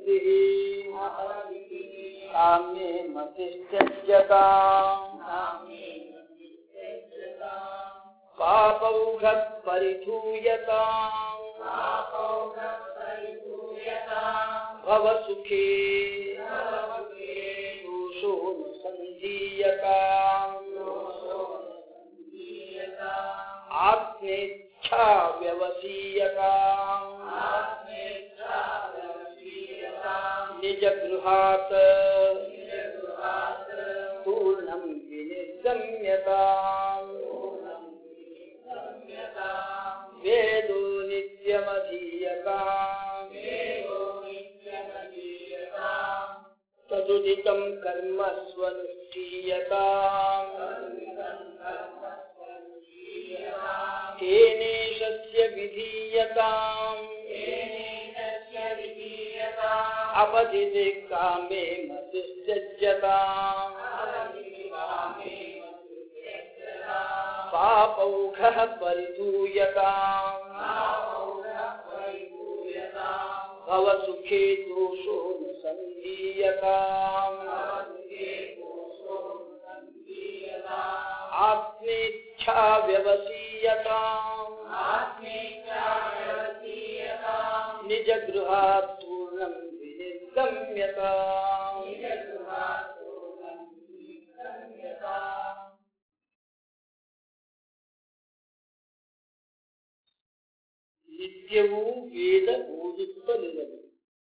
अपरद्भिः काम्ये मतिश्चर्यताम् पापौघः परिधूयताम् भवसुखे दोषो न सञ्जीयताम् आत्मेच्छा व्यवसीयताम् निजगृहात् पूर्णं विनिर्गम्यताम् वेदो नित्यमधीयताम् तदुदितं कर्म स्वनुष्ठीयताम् तेनेशस्य विधीयताम् अपदिते कामे मतिश्चर्यताम् पापौघः परिधूयताम् भवसुखे दोषो न सञ्जीयताम् आत्मेच्छा व्यवसीयताम् निजगृहात् पूर्णं विनिर्गम्यताम् ನಿತ್ಯವೂ ವೇದ ಓದುತ್ತಲಿರದು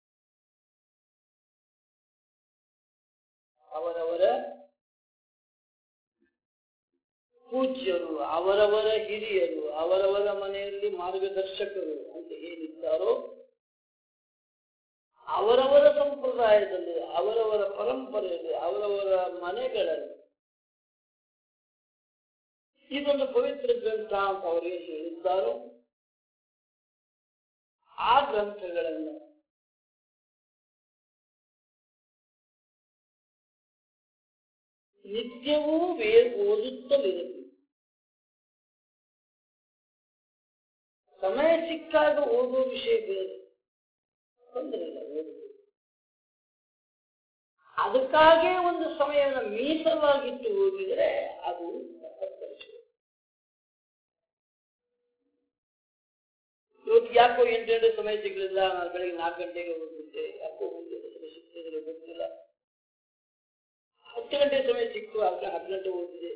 ಅವರವರ ಪೂಜ್ಯರು ಅವರವರ ಹಿರಿಯರು ಅವರವರ ಮನೆಯಲ್ಲಿ ಮಾರ್ಗದರ್ಶಕರು ಅಂತ ಏನಿದ್ದಾರೋ ಅವರವರ ಸಂಪ್ರದಾಯದಲ್ಲಿ ಅವರವರ ಪರಂಪರೆಯಲ್ಲಿ ಅವರವರ ಮನೆಗಳಲ್ಲಿ ಇದೊಂದು ಪವಿತ್ರ ಗ್ರಂಥ ಅಂತ ಅವರೇನು ಹೇಳಿದ್ದಾರೋ ಆ ಗ್ರಂಥಗಳನ್ನು ನಿತ್ಯವೂ ವೇ ಓದುತ್ತಲಿರಬೇಕು ಸಮಯ ಸಿಕ್ಕಾಗ ಓದುವ ವಿಷಯ ಬೇರೆ ತೊಂದರೆ ಇಲ್ಲ ಓದಬೇಕು ಅದಕ್ಕಾಗೇ ಒಂದು ಸಮಯವನ್ನು ಮೀಸಲಾಗಿಟ್ಟು ಓದಿದರೆ ಅದು ತಪ್ಪರಿಸು ಇವತ್ತು ಯಾಕೋ ಎಂಟು ಸಮಯ ಸಿಗಲಿಲ್ಲ ನಾನು ಬೆಳಿಗ್ಗೆ ನಾಲ್ಕು ಗಂಟೆಗೆ ಓದಿದ್ದೆ ಯಾಕೋ ಓದಿದ ಸಮಯ ಸಿಗ್ತಿದ್ರೆ ಗೊತ್ತಿಲ್ಲ ಹತ್ತು ಗಂಟೆ ಸಮಯ ಸಿಕ್ತು ಆಗ ಹತ್ತು ಗಂಟೆ ಓದಿದೆ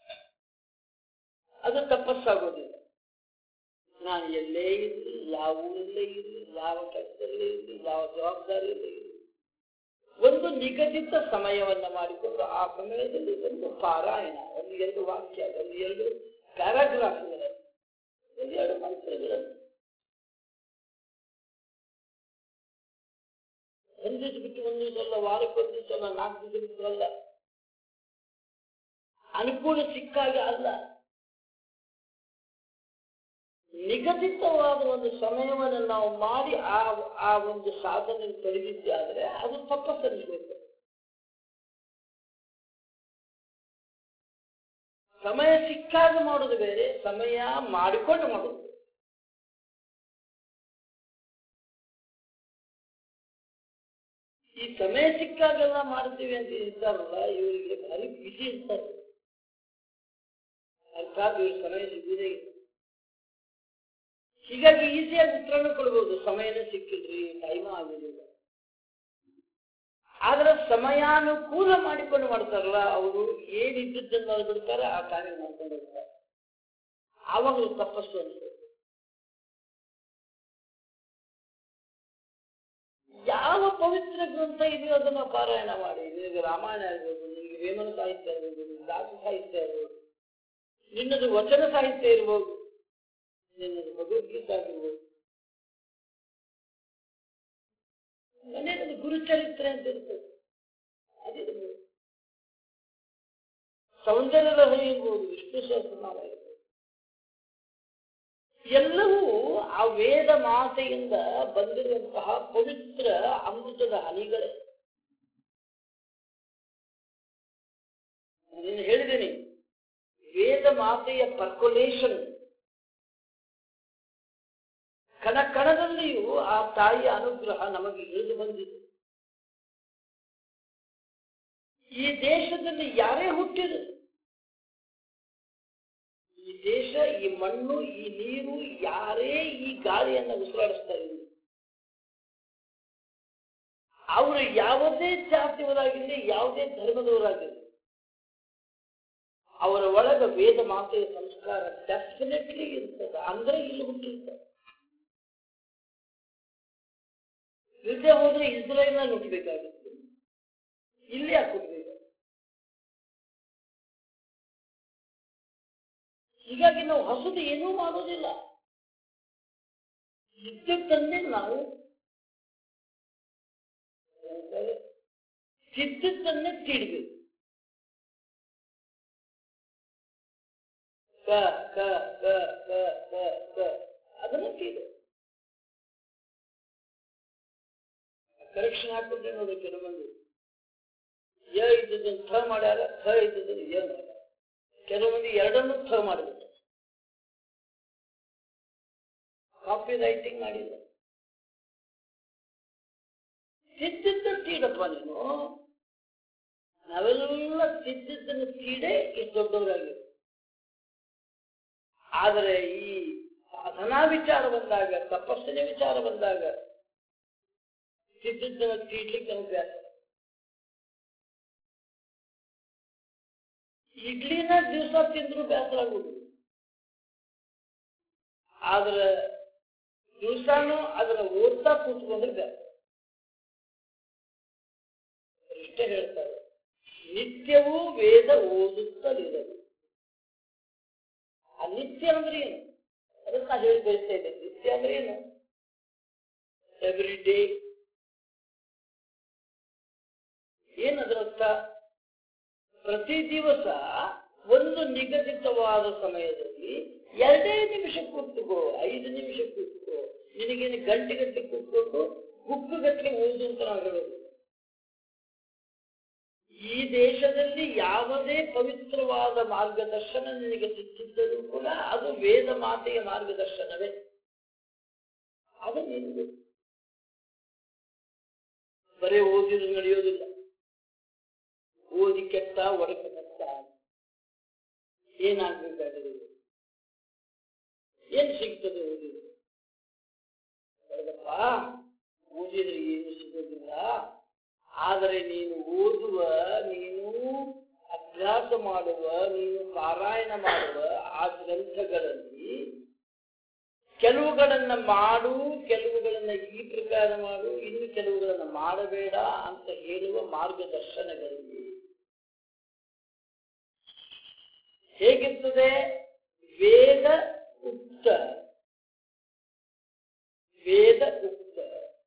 ಅದು ತಪಸ್ಸಾಗೋದಿಲ್ಲ ನಾನು ಎಲ್ಲೇ ಇರಲಿ ಯಾವ ಊರಲ್ಲೇ ಇರಲಿ ಯಾವ ಕೆಲಸದಲ್ಲೇ ಇರಲಿ ಯಾವ ಜವಾಬ್ದಾರಿಯಲ್ಲೇ ಇರಲಿ ಒಂದು ನಿಗದಿತ ಸಮಯವನ್ನ ಮಾಡಿಕೊಂಡು ಆ ಸಮಯದಲ್ಲಿ ಒಂದು ಪಾರಾಯಣ ಒಂದು ಎರಡು ವಾಕ್ಯ ಒಂದು ಎರಡು ಪ್ಯಾರಾಗ್ರಾಫ್ಗಳನ್ನು ಒಂದು ಎರಡು ಮಂತ್ರಗಳನ್ನು ಒಂದು ದಿವಸ ಬಿಟ್ಟು ಒಂದು ದಿವಸ ಅಲ್ಲ ವಾರಕ್ಕೆ ಒಂದು ದಿವಸ ಅಲ್ಲ ನಾಲ್ಕು ದಿವಸ ಬಿಟ್ಟು ಅಲ್ಲ ಅನುಕೂಲ ಸಿಕ್ಕಾಗ ಅಲ್ಲ ನಿಗದಿತವಾದ ಒಂದು ಸಮಯವನ್ನು ನಾವು ಮಾಡಿ ಆ ಆ ಒಂದು ಸಾಧನೆ ತೊಡಗಿದ್ದೆ ಆದ್ರೆ ಅದು ತಪ್ಪಸ್ಸರಿಸಬೇಕು ಸಮಯ ಸಿಕ್ಕಾಗ ಮಾಡೋದು ಬೇರೆ ಸಮಯ ಮಾಡಿಕೊಂಡು ಮಾಡೋದು ಈ ಸಮಯ ಸಿಕ್ಕಾಗೆಲ್ಲ ಮಾಡ್ತೀವಿ ಅಂತ ಇರ್ತಾರಲ್ಲ ಇವರಿಗೆ ಭಾರಿ ಬಿಸಿ ಇರ್ತಾರೆ ಅರ್ಥಾತ್ ಇವ್ರ ಸಮಯ ಸಿಗುವುದೇ ಇಲ್ಲ ಹೀಗಾಗಿ ಈಸಿಯಾಗಿ ಉತ್ತರನೂ ಕೊಡ್ಬೋದು ಸಮಯನೇ ಸಿಕ್ಕಿಲ್ರಿ ಟೈಮ್ ಆಗುದಿಲ್ಲ ಆದ್ರೆ ಸಮಯಾನುಕೂಲ ಮಾಡಿಕೊಂಡು ಮಾಡ್ತಾರಲ್ಲ ಅವರು ಏನಿದ್ದದ್ದನ್ನು ಬಿಡ್ತಾರೆ ಆ ಕಾರ್ಯ ಮಾಡ್ಕೊಂಡು ಹೋಗ್ತಾರೆ ಆವಾಗಲೂ ತಪಸ್ಸು ಅನ್ಸುತ್ತೆ ಯಾವ ಪವಿತ್ರ ಗ್ರಂಥ ಇದೆಯೋ ಅದನ್ನ ಪಾರಾಯಣ ಮಾಡಿ ನಿನಗೆ ರಾಮಾಯಣ ಇರ್ಬೋದು ನಿನಗೆ ವೇಮನ ಸಾಹಿತ್ಯ ಇರ್ಬೋದು ನಿನಗೆ ದಾಸ ಸಾಹಿತ್ಯ ಇರ್ಬೋದು ನಿನ್ನದು ವಚನ ಸಾಹಿತ್ಯ ಇರ್ಬೋದು ನಿನ್ನದು ಭಗವದ್ಗೀತೆ ಆಗಿರ್ಬೋದು ಮನೆಯಲ್ಲಿ ಗುರುಚರಿತ್ರೆ ಅಂತ ಇರ್ತದೆ ಅದಿರ್ಬೋದು ಸೌಂದರ್ಯ ಲಹರಿ ಇರ್ಬೋದು ವಿಷ್ಣು ಸಹಸ್ರನಾಮ ಇರ್ಬೋದು ಎಲ್ಲವೂ ಆ ವೇದ ಮಾತೆಯಿಂದ ಬಂದಿರುವಂತಹ ಪವಿತ್ರ ಅಮೃತದ ಹನಿಗಳೇ ನೀನು ಹೇಳಿದ್ದೀನಿ ವೇದ ಮಾತೆಯ ಪರ್ಕೊಲೇಷನ್ ಕಣ ಕಣದಲ್ಲಿಯೂ ಆ ತಾಯಿಯ ಅನುಗ್ರಹ ನಮಗೆ ಇಳಿದು ಬಂದಿದೆ ಈ ದೇಶದಲ್ಲಿ ಯಾರೇ ಹುಟ್ಟಿದ್ರು ಈ ದೇಶ ಈ ಮಣ್ಣು ಈ ನೀರು ಯಾರೇ ಈ ಗಾಳಿಯನ್ನು ಉಸಿರಾಡಿಸ್ತಾ ಇದ್ರು ಅವರು ಯಾವುದೇ ಜಾತಿಯವರಾಗಿರಲಿ ಯಾವುದೇ ಧರ್ಮದವರಾಗಿರಲಿ ಅವರ ಒಳಗ ವೇದ ಮಾತೆಯ ಸಂಸ್ಕಾರ ಡೆಫಿನೆಟ್ಲಿ ಇರ್ತದೆ ಅಂದ್ರೆ ಇಲ್ಲಿ ಹುಟ್ಟಿರ್ತಾರೆ ಇಲ್ಲದೆ ಹೋದ್ರೆ ಇಸ್ರೇಲ್ನ ಹುಟ್ಟಬೇಕಾಗುತ್ತೆ ಇಲ್ಲಿ ಯಾಕೆ ಹುಟ್ಟಬೇಕು ಹೀಗಾಗಿ ನಾವು ಹೊಸದು ಏನೂ ಮಾಡೋದಿಲ್ಲ ಇದ್ದದ್ದನ್ನೇ ನಾವು ತಿದ್ದದ್ದನ್ನೇ ತೀಡ್ಬೇಕು ಕ ಕ ಕ ಕ ಕ ಕ ಅದನ್ನ ತೀಡು ಕರೆಕ್ಷನ್ ಹಾಕ್ಬಿಟ್ರೆ ನೋಡಿ ಕೆಲವು ಮಂದಿ ಯ ಇದ್ದದನ್ನು ಥ ಮಾಡ್ಯಾರ ಥ ಇದ್ದದನ್ನು ಯ ಮಾಡ್ಯಾರ ಕೆಲವು ಮಂದಿ ಎರಡನ್ನೂ ಥ ಮಾಡಿಬಿಟ್ಟ ಕಾಪಿ ರೈಟಿಂಗ್ ಮಾಡಿಲ್ಲ ತಿದ್ದಿದ್ದ ತೀಡಪ್ಪ ನೀನು ನಾವೆಲ್ಲ ತಿದ್ದಿದ್ದನ್ನು ತೀಡೆ ಇಷ್ಟು ದೊಡ್ಡವರಾಗಿರು ಆದರೆ ಈ ಸಾಧನಾ ವಿಚಾರ ಬಂದಾಗ ತಪಸ್ಸಿನ ವಿಚಾರ ಬಂದಾಗ ತಿದ್ದಿದ್ದನ್ನು ತೀಡ್ಲಿಕ್ಕೆ ಅಭ್ಯಾಸ ಇಡ್ಲಿನ ದಿವಸ ತಿಂದ್ರು ಬೇಸರ ಆಗುದು ಆದ್ರೆ ದಿವಸಾನು ಅದನ್ನ ಓದ್ತಾ ಕೂತ್ಕೊಂಡ್ರೆ ಬೇಸರ ಇಷ್ಟೇ ಹೇಳ್ತಾರೆ ನಿತ್ಯವೂ ವೇದ ಓದುತ್ತಲಿರದು ಆ ನಿತ್ಯ ಅಂದ್ರೆ ಏನು ಅದನ್ನ ನಾ ಹೇಳಿ ಬಯಸ್ತಾ ಇದ್ದೇನೆ ನಿತ್ಯ ಅಂದ್ರೆ ಏನು ಎವ್ರಿ ಡೇ ಏನದರ ಅರ್ಥ ಪ್ರತಿ ದಿವಸ ಒಂದು ನಿಗದಿತವಾದ ಸಮಯದಲ್ಲಿ ಎರಡೇ ನಿಮಿಷ ಕೂತ್ಕೋ ಐದು ನಿಮಿಷ ಕೂತ್ಕೋ ನಿನಗೇನು ಗಂಟೆ ಗಟ್ಟಲೆ ಕೂತ್ಕೊಂಡು ಗುಪ್ಪುಗಟ್ಟಲೆ ಓದು ಅಂತ ನಾವು ಹೇಳೋದು ಈ ದೇಶದಲ್ಲಿ ಯಾವುದೇ ಪವಿತ್ರವಾದ ಮಾರ್ಗದರ್ಶನ ನಿನಗೆ ಸಿಕ್ಕಿದ್ದರೂ ಕೂಡ ಅದು ವೇದ ಮಾತೆಯ ಮಾರ್ಗದರ್ಶನವೇ ಅದು ನಿನಗೆ ಬರೇ ಓದಿದ್ರು ನಡೆಯೋದಿಲ್ಲ ಓದಿ ಕೆಟ್ಟ ಒಡಕ ಕೆಟ್ಟ ಏನಾಗ್ಬೇಕಾಗಿದೆ ಏನ್ ಸಿಗ್ತದೆ ಓದಿದ್ರೆ ಹೌದಪ್ಪ ಓದಿದ್ರೆ ಏನು ಸಿಗೋದಿಲ್ಲ ಆದರೆ ನೀನು ಓದುವ ನೀನು ಅಭ್ಯಾಸ ಮಾಡುವ ನೀನು ಪಾರಾಯಣ ಮಾಡುವ ಆ ಗ್ರಂಥಗಳಲ್ಲಿ ಕೆಲವುಗಳನ್ನ ಮಾಡು ಕೆಲವುಗಳನ್ನ ಈ ಪ್ರಕಾರ ಮಾಡು ಇನ್ನು ಕೆಲವುಗಳನ್ನ ಮಾಡಬೇಡ ಅಂತ ಹೇಳುವ ಮಾರ್ಗದರ್ಶನಗಳಲ್ಲಿ ಹೇಗಿರ್ತದೆ ವೇದ ಉಕ್ತ ವೇದ ಉಕ್ತ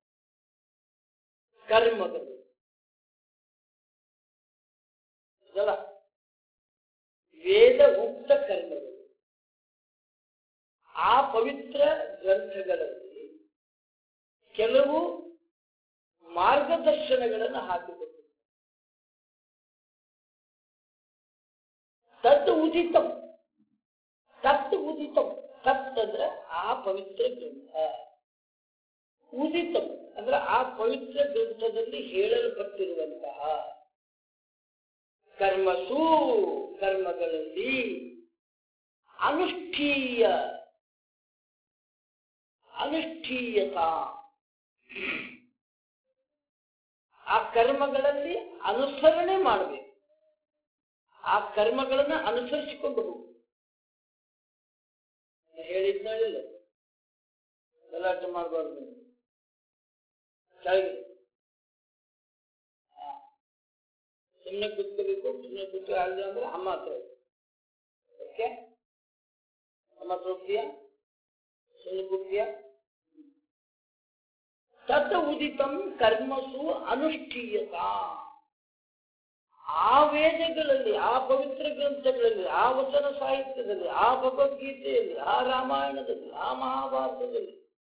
ಕರ್ಮಗಳು ಹೌದಲ್ಲ? ವೇದ ಉಕ್ತ ಕರ್ಮಗಳು ಆ ಪವಿತ್ರ ಗ್ರಂಥಗಳಲ್ಲಿ ಕೆಲವು ಮಾರ್ಗದರ್ಶನಗಳನ್ನು ಹಾಕಿಕೊಟ್ಟು ತತ್ ಉದಿತಂ ತತ್ ಉದಿತಂ ತತ್ ಅಂದ್ರೆ ಆ ಪವಿತ್ರ ಗ್ರಂಥ ಉದಿತಂ ಅಂದ್ರೆ ಆ ಪವಿತ್ರ ಗ್ರಂಥದಲ್ಲಿ ಹೇಳಲ್ಪಟ್ಟಿರುವಂತಹ ಕರ್ಮಸು ಕರ್ಮಗಳಲ್ಲಿ ಅನುಷ್ಠೀಯ ಅನುಷ್ಠೀಯತಾ ಆ ಕರ್ಮಗಳಲ್ಲಿ ಅನುಸರಣೆ ಮಾಡಬೇಕು ಆ ಕರ್ಮಗಳನ್ನ ಅನುಸರಿಸಿಕೊಂಡು ಹೋಗು ಹೇಳಿದ್ನ ಇಲ್ಲ ಗಲಾಟೆ ಮಾಡಬಾರ್ದು ನೀವು. ಕೆಳಗೆ ಹಾ. ಸುಮ್ಮನೆ ಕೂತ್ಕೋಬೇಕು ಸುಮ್ಮನೆ ಕೂತ್ಕೊ ಅಲ್ಲ ಅಂದ್ರೆ ಅಮ್ಮ ಹತ್ರ ಹೋಗು. ಓಕೆ ಅಮ್ಮ ಹತ್ರ ಹೋಗ್ತೀಯಾ ಸುಮ್ಮನೆ ಕೂತ್ತೀಯಾ ತತ್ ಉದಿತಂ ಕರ್ಮಸು ಅನುಷ್ಠೀಯತಾ ಆ ವೇದಗಳಲ್ಲಿ ಆ ಪವಿತ್ರ ಗ್ರಂಥಗಳಲ್ಲಿ ಆ ವಚನ ಸಾಹಿತ್ಯದಲ್ಲಿ ಆ ಭಗವದ್ಗೀತೆಯಲ್ಲಿ ಆ ರಾಮಾಯಣದಲ್ಲಿ ಆ ಮಹಾಭಾರತದಲ್ಲಿ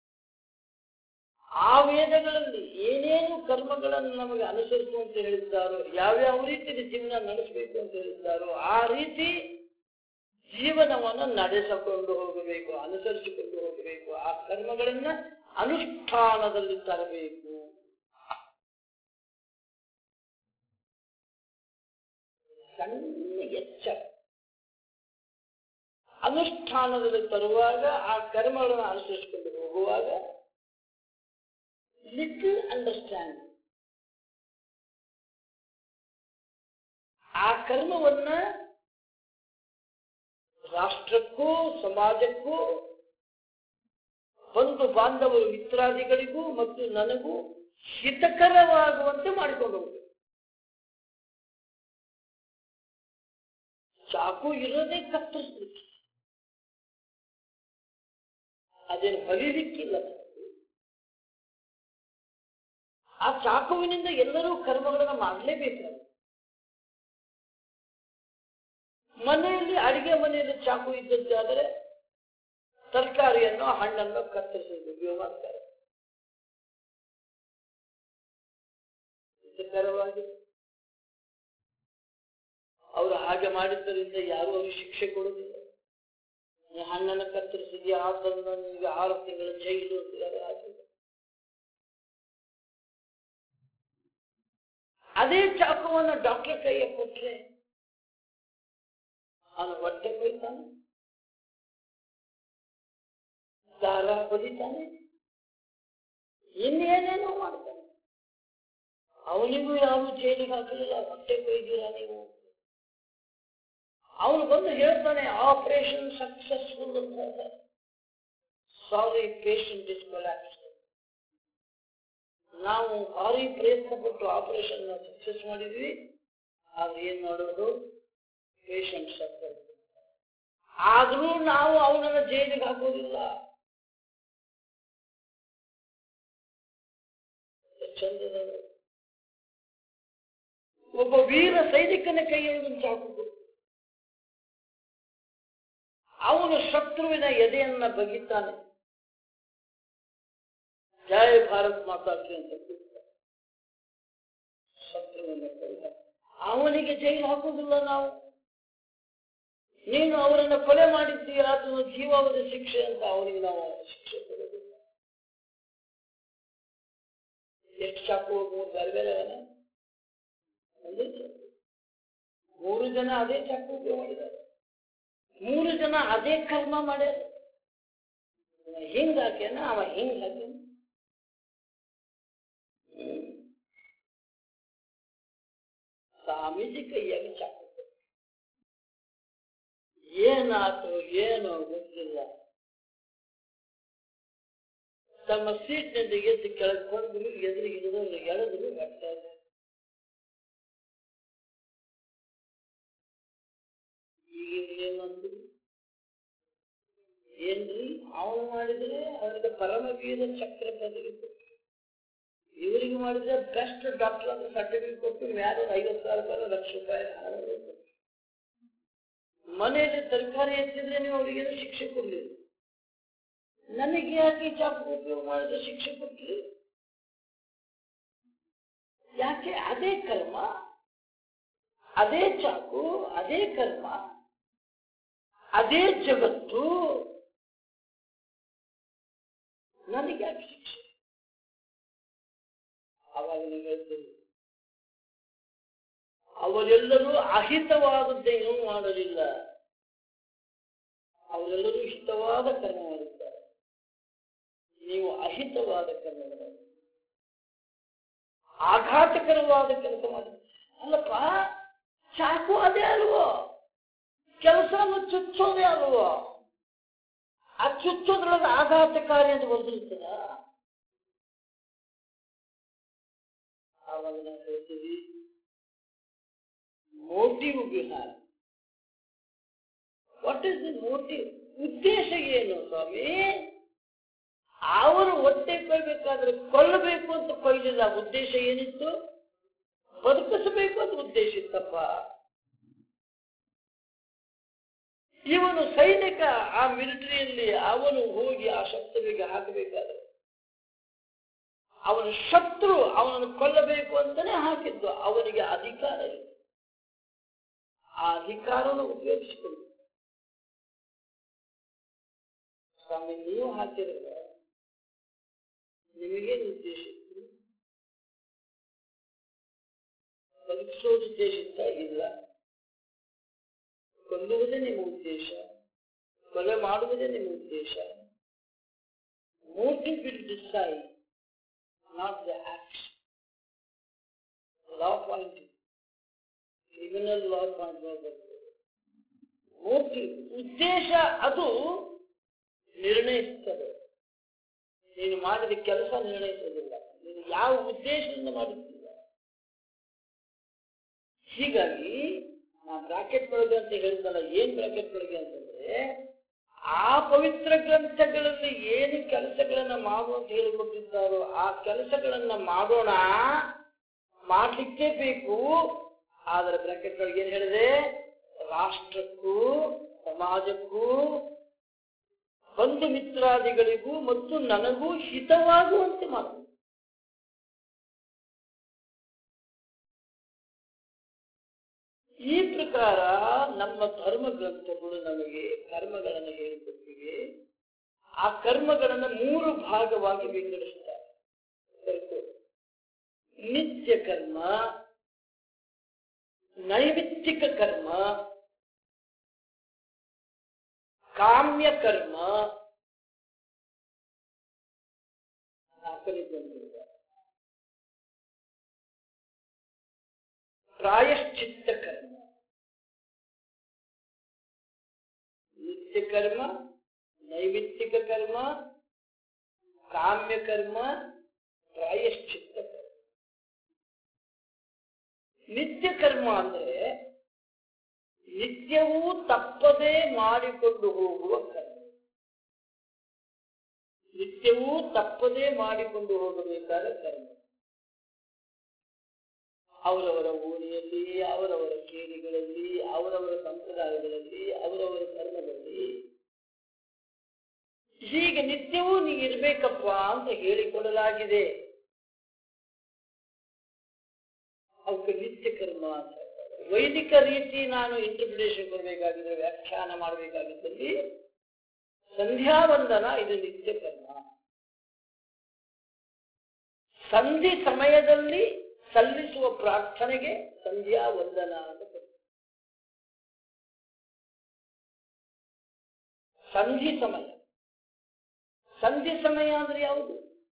ಆ ವೇದಗಳಲ್ಲಿ ಏನೇನು ಕರ್ಮಗಳನ್ನು ನಮಗೆ ಅನುಸರಿಸುವಂತ ಹೇಳಿದ್ದಾರೋ ಯಾವ್ಯಾವ ರೀತಿಯಲ್ಲಿ ಜೀವನ ನಡೆಸಬೇಕು ಅಂತ ಹೇಳಿದ್ದಾರೋ ಆ ರೀತಿ ಜೀವನವನ್ನು ನಡೆಸಿಕೊಂಡು ಹೋಗಬೇಕು ಅನುಸರಿಸಿಕೊಂಡು ಹೋಗಬೇಕು ಆ ಕರ್ಮಗಳನ್ನ ಅನುಷ್ಠಾನದಲ್ಲಿ ತರಬೇಕು ಸಣ್ಣ ಎಚ್ಚರ ಅನುಷ್ಠಾನದಲ್ಲಿ ತರುವಾಗ ಆ ಕರ್ಮಗಳನ್ನು ಅನುಸರಿಸಿಕೊಂಡು ಹೋಗುವಾಗ ಲಿಟಲ್ ಅಂಡರ್ಸ್ಟ್ಯಾಂಡಿಂಗ್ ಆ ಕರ್ಮವನ್ನ ರಾಷ್ಟ್ರಕ್ಕೂ ಸಮಾಜಕ್ಕೂ ಬಂಧು ಬಾಂಧವರು ಮಿತ್ರಾದಿಗಳಿಗೂ ಮತ್ತು ನನಗೂ ಹಿತಕರವಾಗುವಂತೆ ಮಾಡಿಕೊಂಡು ಹೋಗ್ಬೇಕು ಚಾಕು ಇರೋದೇ ಕತ್ತರಿಸ್ಲಿಕ್ಕೆ ಅದೇನು ಹೊಲಿಲಿಕ್ಕಿಲ್ಲ ಆ ಚಾಕುವಿನಿಂದ ಎಲ್ಲರೂ ಕರ್ಮಗಳನ್ನ ಮಾಡಲೇಬೇಕು ಮನೆಯಲ್ಲಿ ಅಡಿಗೆ ಮನೆಯಲ್ಲಿ ಚಾಕು ಇದ್ದದ್ದಾದರೆ ತರಕಾರಿಯನ್ನು ಹಣ್ಣನ್ನು ಕತ್ತರಿಸಲು ಉಪಯೋಗ ಮಾಡ್ತಾರೆ ಹಿತಕರವಾಗಿ ಅವರು ಹಾಗೆ ಮಾಡಿದ್ದರಿಂದ ಯಾರು ಅವ್ರಿಗೆ ಶಿಕ್ಷೆ ಕೊಡುವುದಿಲ್ಲ ನೀ ಹಣ್ಣನ್ನು ಕತ್ತರಿಸಿದ್ಯಾ ಆದ್ದರಿಂದ ನಿಮಗೆ ಆರು ತಿಂಗಳ ಜೈಲು ಅಂತ ಯಾರು ಹಾಕಿಲ್ಲ ಅದೇ ಚಾಕುವನ್ನು ಡಾಕ್ಟರ್ ಕೈಗೆ ಕೊಟ್ರೆ ಅವನು ಹೊಟ್ಟೆ ಕೊಯ್ತಾನೆ ದಾರ ಹೊಲಿತಾನೆ ಇನ್ನೇನೇನೋ ಮಾಡ್ತಾನೆ ಅವನಿಗೂ ಯಾರು ಜೈಲಿಗೆ ಹಾಕಲಿಲ್ಲ ಹೊಟ್ಟೆ ಕೊಯ್ದಿರ ನೀವು ಅವನು ಬಂದು ಹೇಳ್ತಾನೆ ಆಪರೇಷನ್ ಸಕ್ಸಸ್ಫುಲ್ ಅಂತ ಹೇಳ್ತಾನೆ ಸಾರಿ ಪೇಷಂಟ್ ಇಸ್ ಕೊಲ್ಯಾಪ್ಸ್ ನಾವು ಭಾರಿ ಪ್ರಯತ್ನ ಪಟ್ಟು ಆಪರೇಷನ್ ಸಕ್ಸಸ್ ಮಾಡಿದ್ವಿ ಆದ್ರೆ ಏನ್ ಮಾಡೋದು ಪೇಷಂಟ್ ಸತ್ತ ಆದ್ರೂ ನಾವು ಅವನನ್ನ ಜೈಲಿಗೆ ಹಾಕೋದಿಲ್ಲ ಚಂದದ ಒಬ್ಬ ವೀರ ಸೈನಿಕನ ಕೈಯೊಳಗೆ ಚಾಕು ಅವನು ಶತ್ರುವಿನ ಎದೆಯನ್ನ ಬಗಿತಾನೆ ಜಯ ಭಾರತ್ ಮಾತಾಡ್ತಿ ಅಂತ ಕೂಗ್ತಾನೆ. ಶತ್ರುವಿನ ಕೈಯ ಅವನಿಗೆ ಜೈಲು ಹಾಕುವುದಿಲ್ಲ ನಾವು ನೀನು ಅವರನ್ನು ಕೊಲೆ ಮಾಡಿದ್ದೀಯ ಅದು ಜೀವಾವಧಿ ಶಿಕ್ಷೆ ಅಂತ ಅವನಿಗೆ ನಾವು ಶಿಕ್ಷೆ ಕೊಡೋದಿಲ್ಲ ಎಷ್ಟು ಚಾಕು ಮೂರು ಬೇರೆ ಬೇರೆ ಅವನ ಒಂದೇ ಚಾಕು ಮೂರು ಜನ ಅದೇ ಚಾಕು ಉಪಯೋಗ ಮಾಡಿದ್ದಾರೆ ಮೂರು ಜನ ಅದೇ ಕರ್ಮ ಮಾಡ್ಯಾರ ಹಿಂಗ್ ಹಾಕ್ಯಾನ ಅವ ಹಿಂಗ್ ಹಾಕ್ಯಾನ ಹ್ಮ್. ಸ್ವಾಮೀಜಿ ಕೈಯಾಗ ಚಾಕು ಏನಾತು ಏನೋ ಗೊತ್ತಿಲ್ಲ ತಮ್ಮ ಸೀಟ್ನಿಂದ ಎದ್ದು ಕೆಳಗೆ ಬಂದ್ರು ಎದುರಿಗೆ ಹಿಡಿದವರು ಎಳೆದ್ರು ಬರ್ತಾ ಇದ್ದಾರೆ ಈಗ ಏನಂದ್ರು ಏನ್ರಿ ಅವನು ಮಾಡಿದ್ರೆ ಅವರಿಗೆ ಪರಮವೀರ ಚಕ್ರ ಪದವಿ ಕೊಟ್ಟು ಇವರಿಗೆ ಮಾಡಿದ್ರೆ ಬೆಸ್ಟ್ ಡಾಕ್ಟರ್ ಅಂತ ಸರ್ಟಿಫಿಕೇಟ್ ಕೊಟ್ಟು ಮ್ಯಾಲ ಐವತ್ತು ಸಾವಿರ ರೂಪಾಯಿ ಲಕ್ಷ ರೂಪಾಯಿ ಹಣ ಕೊಟ್ಟು ಮನೆಯಲ್ಲಿ ತರಕಾರಿ ಎತ್ತಿದ್ರೆ ನೀವು ಅವರಿಗೇನು ಶಿಕ್ಷೆ ಕೊಡ್ಲಿಲ್ಲ ನನಗೆ ಯಾಕೆ ಈ ಚಾಕು ಉಪಯೋಗ ಮಾಡಿದ್ರೆ ಶಿಕ್ಷೆ ಕೊಟ್ರಿ ಯಾಕೆ ಅದೇ ಕರ್ಮ ಅದೇ ಚಾಕು ಅದೇ ಕರ್ಮ ಅದೇ ಜಗತ್ತು ನನಗೆ ಯಾಕೆ ಶಿಕ್ಷೆ ಅವಾಗ ನೀವು ಹೇಳ್ತೀರಿ ಅವರೆಲ್ಲರೂ ಅಹಿತವಾದದ್ದೇನೂ ಮಾಡಲಿಲ್ಲ ಅವರೆಲ್ಲರೂ ಹಿತವಾದ ಕರ್ಮ ಮಾಡುತ್ತಾರೆ ನೀವು ಅಹಿತವಾದ ಕರ್ಮ ಮಾಡಿ ಆಘಾತಕರವಾದ ಕೆಲಸ ಮಾಡಿ ಅಲ್ಲಪ್ಪ ಚಾಕು ಅದೇ ಅಲ್ವೋ ಕೆಲಸವನ್ನು ಚುಚ್ಚೋದೇ ಅಲ್ವೋ ಆ ಚುಚ್ಚೋದ್ರೊಳಗೆ ಆಘಾತಕಾರಿ ಅಂತ ಬಂದಿರ್ತದ ಆವಾಗ ನಾವು ಹೇಳ್ತೀವಿ ಮೋಟಿವ್ ಬಿಹಾರ್ ವಾಟ್ ಇಸ್ ದಿ ಮೋಟಿವ್ ಉದ್ದೇಶ ಏನು ಸ್ವಾಮಿ ಅವರು ಹೊಟ್ಟೆ ಕೊಯ್ಬೇಕಾದ್ರೆ ಕೊಲ್ಲಬೇಕು ಅಂತ ಕೊಯ್ಲಿಲ್ಲ ಉದ್ದೇಶ ಏನಿತ್ತು ಬದುಕಿಸಬೇಕು ಅಂತ ಉದ್ದೇಶ ಇತ್ತಪ್ಪ ಇವನು ಸೈನಿಕ ಆ ಮಿಲಿಟರಿಯಲ್ಲಿ ಅವನು ಹೋಗಿ ಆ ಶತ್ರುವಿಗೆ ಹಾಕಬೇಕಾದ್ರೆ ಅವನ ಶತ್ರು ಅವನನ್ನು ಕೊಲ್ಲಬೇಕು ಅಂತಾನೆ ಹಾಕಿದ್ದು ಅವನಿಗೆ ಅಧಿಕಾರ ಇಲ್ಲ ಆ ಅಧಿಕಾರವನ್ನು ಉಪಯೋಗಿಸಿಕೊಂಡು ಸ್ವಾಮಿ ನೀವು ಹಾಕಿರಲ್ಲ ನಿಮಗೇನು ಉದ್ದೇಶ ಇತ್ತು ಬದುಕಿಸೋದು ಉದ್ದೇಶ ಇತ್ತ ಇಲ್ಲ ಕೊಲ್ಲುವುದೇ ನಿಮ್ಮ ಉದ್ದೇಶ ಕೊಲೆ ಮಾಡುವುದೇ ನಿಮ್ಮ ಉದ್ದೇಶ motive will decide not the action law point criminal law point ಬರ್ತದೆ ಮೋಟಿವ್ ಉದ್ದೇಶ ಅದು ನಿರ್ಣಯಿಸ್ತದೆ ನೀನು ಮಾಡಿದ ಕೆಲಸ ನಿರ್ಣಯಿಸುವುದಿಲ್ಲ ನೀನು ಯಾವ ಉದ್ದೇಶದಿಂದ ಮಾಡುತ್ತಿಲ್ಲ ಹೀಗಾಗಿ ನಾ ಬ್ರಾಕೆಟ್ ಒಳಗೆ ಅಂತ ಹೇಳಿದಲ್ಲ ಏನ್ ಬ್ರಾಕೆಟ್ ಒಳಗೆ ಅಂತಂದ್ರೆ ಆ ಪವಿತ್ರ ಗ್ರಂಥಗಳಲ್ಲಿ ಏನು ಕೆಲಸಗಳನ್ನ ಮಾಡು ಅಂತ ಹೇಳಿಕೊಟ್ಟಿದ್ದಾರೋ ಆ ಕೆಲಸಗಳನ್ನ ಮಾಡೋಣ ಮಾಡ್ಲಿಕ್ಕೆ ಬೇಕು ಆದರೆ ಬ್ರಾಕೆಟ್ ಒಳಗೆ ಏನ್ ಹೇಳಿದೆ ರಾಷ್ಟ್ರಕ್ಕೂ ಸಮಾಜಕ್ಕೂ ಬಂಧು ಮಿತ್ರಾದಿಗಳಿಗೂ ಮತ್ತು ನನಗೂ ಹಿತವಾಗುವಂತೆ ಮಾಡು ಈ ಪ್ರಕಾರ ನಮ್ಮ ಧರ್ಮ ಗ್ರಂಥಗಳು ನಮಗೆ ಕರ್ಮಗಳನ್ನು ಹೇಳಿಕೊಟ್ಟಿವೆ ಆ ಕರ್ಮಗಳನ್ನು ಮೂರು ಭಾಗವಾಗಿ ವಿಂಗಡಿಸ್ತಾರೆ ಬರ್ಕೋ. ನಿತ್ಯ ಕರ್ಮ ನೈಮಿತ್ತಿಕ ಕರ್ಮ ಕಾಮ್ಯ ಕರ್ಮ ನಾಲ್ಕನೇ ಬಂದಿದೆ ಪ್ರಾಯಶ್ಚಿತ್ತ ಕರ್ಮ ನಿತ್ಯ ಕರ್ಮ ನೈಮಿತ್ತಿಕ ಕರ್ಮ ಕಾಮ್ಯ ಕರ್ಮ ಪ್ರಾಯಶ್ಚಿತ್ತ ಕರ್ಮ ನಿತ್ಯ ಕರ್ಮ ಅಂದ್ರೆ ನಿತ್ಯವೂ ತಪ್ಪದೇ ಮಾಡಿಕೊಂಡು ಹೋಗುವ ಕರ್ಮ ನಿತ್ಯವೂ ತಪ್ಪದೇ ಮಾಡಿಕೊಂಡು ಹೋಗಬೇಕಾದ ಕರ್ಮ ಅವರವರ ಓಣಿಯಲ್ಲಿ ಅವರವರ ಕೇರಿಗಳಲ್ಲಿ ಅವರವರ ಸಂಪ್ರದಾಯಗಳಲ್ಲಿ ಅವರವರ ಧರ್ಮದಲ್ಲಿ ಹೀಗೆ ನಿತ್ಯವೂ ನೀ ಇರ್ಬೇಕಪ್ಪ ಅಂತ ಹೇಳಿಕೊಡಲಾಗಿದೆ ಅವಕ್ಕೆ ನಿತ್ಯ ಕರ್ಮ ಅಂತ ಹೇಳ್ತಾರೆ. ವೈದಿಕ ರೀತಿ ನಾನು ಇಂಟರ್ಪ್ರಿಟೇಷನ್ ಕೊಡಬೇಕಾಗಿದ್ರೆ ವ್ಯಾಖ್ಯಾನ ಮಾಡಬೇಕಾಗಿದ್ದಲ್ಲಿ ಸಂಧ್ಯಾವಂದನ ಇದು ನಿತ್ಯ ಕರ್ಮ ಸಂಧಿ ಸಮಯದಲ್ಲಿ ಸಲ್ಲಿಸುವ ಪ್ರಾರ್ಥನೆಗೆ ಸಂಧ್ಯಾ ವಂದನ ಅಂತ ಕರೀತಾರೆ. ಸಂಧಿ ಸಮಯ ಸಂಧಿ ಸಮಯ ಅಂದ್ರೆ ಯಾವುದು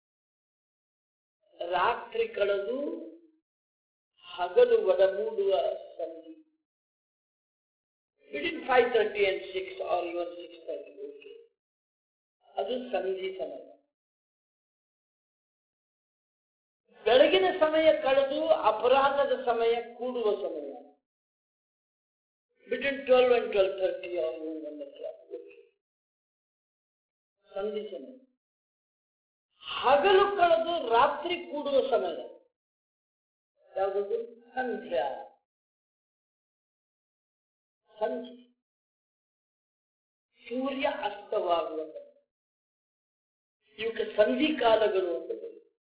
ರಾತ್ರಿ ಕಳೆದು ಹಗಲು ಒಡಮೂಡುವ ಸಂಧಿ between five thirty and six or even six thirty okay ಅದು ಸಂಧಿ ಸಮಯ ಬೆಳಗಿನ ಸಮಯ ಕಳೆದು ಅಪರಾಹದ ಸಮಯ ಕೂಡುವ ಸಮಯ between twelve and twelve thirty or one okay ಸಂಧಿ ಸಮಯ ಹಗಲು ಕಳೆದು ರಾತ್ರಿ ಕೂಡುವ ಸಮಯ ಯಾವುದದು ಸಂಧ್ಯಾ ಸಂಧಿ ಸೂರ್ಯ ಅಸ್ತವಾಗುವ ಸಮಯ ಇವಕ್ಕೆ ಸಂಧಿ ಕಾಲಗಳು ಅಂತ ಕರೀತಾರೆ.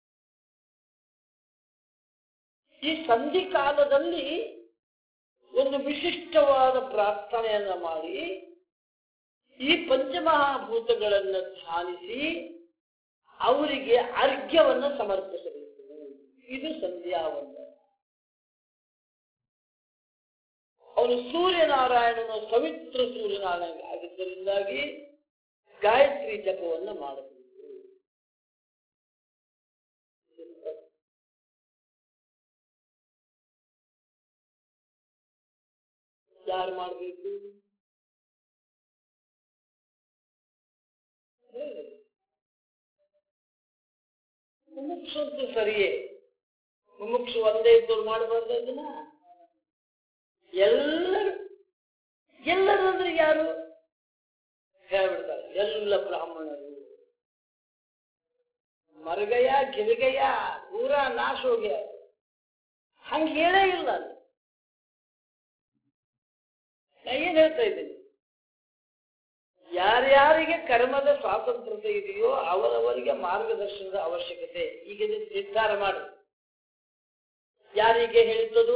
ಈ ಸಂಧಿ ಕಾಲದಲ್ಲಿ ಒಂದು ವಿಶಿಷ್ಟವಾದ ಪ್ರಾರ್ಥನೆಯನ್ನ ಮಾಡಿ ಈ ಪಂಚಮಹಾಭೂತಗಳನ್ನು ಧ್ಯಾನಿಸಿ ಅವರಿಗೆ ಅರ್ಘ್ಯವನ್ನು ಸಮರ್ಪಿಸಬೇಕು ಇದು ಸಂಧ್ಯಾವಂದನ ಅವನು ಸೂರ್ಯನಾರಾಯಣನು ಪವಿತ್ರ ಸೂರ್ಯನಾರಾಯಣ ಆಗಿದ್ದರಿಂದಾಗಿ ಗಾಯತ್ರಿ ಜಪವನ್ನು ಮಾಡಬೇಕು ಯಾರು ಮಾಡಬೇಕು ಮುಮುಕ್ಷು ಅಂತೂ ಸರಿಯೇ ಮುಮುಕ್ಷು ಒಂದೇ ಇದ್ದವ್ರು ಮಾಡಬಾರ್ದು ಅದನ್ನ ಎಲ್ಲರೂ ಎಲ್ಲರೂ ಅಂದ್ರೆ ಯಾರು ಹೇಳ್ಬಿಡ್ತಾರೆ ಎಲ್ಲ ಬ್ರಾಹ್ಮಣರು ಮರಗಯ ಗಿರಿಗಯ ಪೂರ ನಾಶ ಹೋಗ್ಯ ಹಂಗೆ ಹೇಳೇ ಇಲ್ಲ ಅದು ನಾ ಏನ್ ಹೇಳ್ತಾ ಇದ್ದೀನಿ ಯಾರ್ಯಾರಿಗೆ ಕರ್ಮದ ಸ್ವಾತಂತ್ರ್ಯತೆ ಇದೆಯೋ ಅವರವರಿಗೆ ಮಾರ್ಗದರ್ಶನದ ಅವಶ್ಯಕತೆ ಈಗ ಇದನ್ನ ನಿರ್ಧಾರ ಮಾಡಿ ಯಾರಿಗೆ ಹೇಳಿದ್ದದು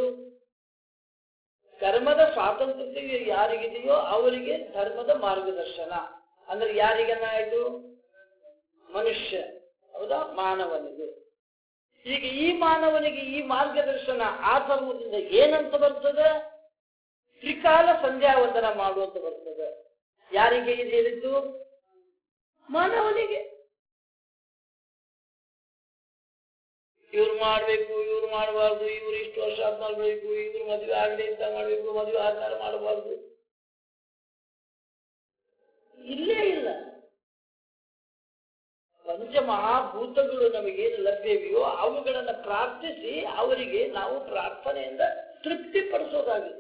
ಕರ್ಮದ ಸ್ವಾತಂತ್ರ್ಯತೆ ಯಾರಿಗಿದೆಯೋ ಅವರಿಗೆ ಧರ್ಮದ ಮಾರ್ಗದರ್ಶನ ಅಂದ್ರೆ ಯಾರಿಗನ್ನಾಯ್ತು ಮನುಷ್ಯ ಹೌದಾ ಮಾನವನಿಗೆ ಈಗ ಈ ಮಾನವನಿಗೆ ಈ ಮಾರ್ಗದರ್ಶನ ಆ ಧರ್ಮದಿಂದ ಏನಂತ ಬರ್ತದೆ ತ್ರಿಕಾಲ ಸಂಧ್ಯಾ ವಂದನ ಮಾಡುವಂತ ಬರ್ತದೆ ಯಾರಿಗೆ ಇದು ಹೇಳಿದ್ದು ಮಾನವನಿಗೆ ಇವ್ರು ಮಾಡ್ಬೇಕು ಇವ್ರು ಮಾಡಬಾರ್ದು ಇವ್ರು ಇಷ್ಟು ವರ್ಷ ಆದ್ ಮಾಡ್ಬೇಕು ಇವ್ರು ಮದುವೆ ಆಗಲಿ ಅಂತ ಮಾಡ್ಬೇಕು ಮದುವೆ ಆಧಾರ ಮಾಡಬಾರ್ದು ಇಲ್ಲೇ ಇಲ್ಲ ಪಂಚಮಹಾಭೂತಗಳು ನಮಗೇನು ಲಭ್ಯವಿಯೋ ಅವುಗಳನ್ನ ಪ್ರಾರ್ಥಿಸಿ ಅವರಿಗೆ ನಾವು ಪ್ರಾರ್ಥನೆಯಿಂದ ತೃಪ್ತಿ ಪಡಿಸೋದಾಗಿದೆ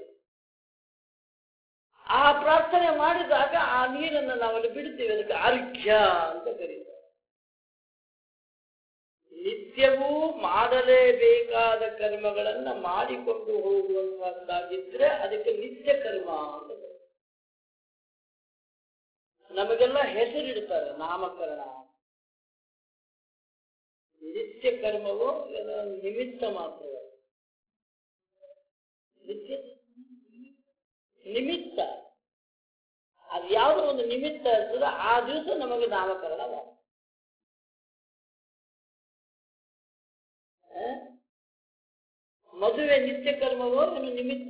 ಆ ಪ್ರಾರ್ಥನೆ ಮಾಡಿದಾಗ ಆ ನೀರನ್ನು ನಾವಲ್ಲಿ ಬಿಡ್ತೀವಿ ಅದಕ್ಕೆ ಅರ್ಘ್ಯ ಅಂತ ಕರೀತಾರೆ ನಿತ್ಯವೂ ಮಾಡಲೇಬೇಕಾದ ಕರ್ಮಗಳನ್ನ ಮಾಡಿಕೊಂಡು ಹೋಗುವಂತದ್ದಾಗಿದ್ರೆ ಅದಕ್ಕೆ ನಿತ್ಯ ಕರ್ಮ ಅಂತ ಕರೀತಾರೆ. ನಮಗೆಲ್ಲ ಹೆಸರಿಡ್ತಾರೆ ನಾಮಕರಣ ನಿತ್ಯ ಕರ್ಮವು ಏನೋ ನಿಮಿತ್ತ ಮಾತ್ರ ನಿತ್ಯ ನಿಮಿತ್ತ ಅದು ಯಾವುದೋ ಒಂದು ನಿಮಿತ್ತ ಇರ್ತದೆ ಆ ದಿವಸ ನಮಗೆ ನಾಮಕರಣ ಮಾಡ ಮದುವೆ ನಿತ್ಯ ಕರ್ಮವೋ ಏನು ನಿಮಿತ್ತ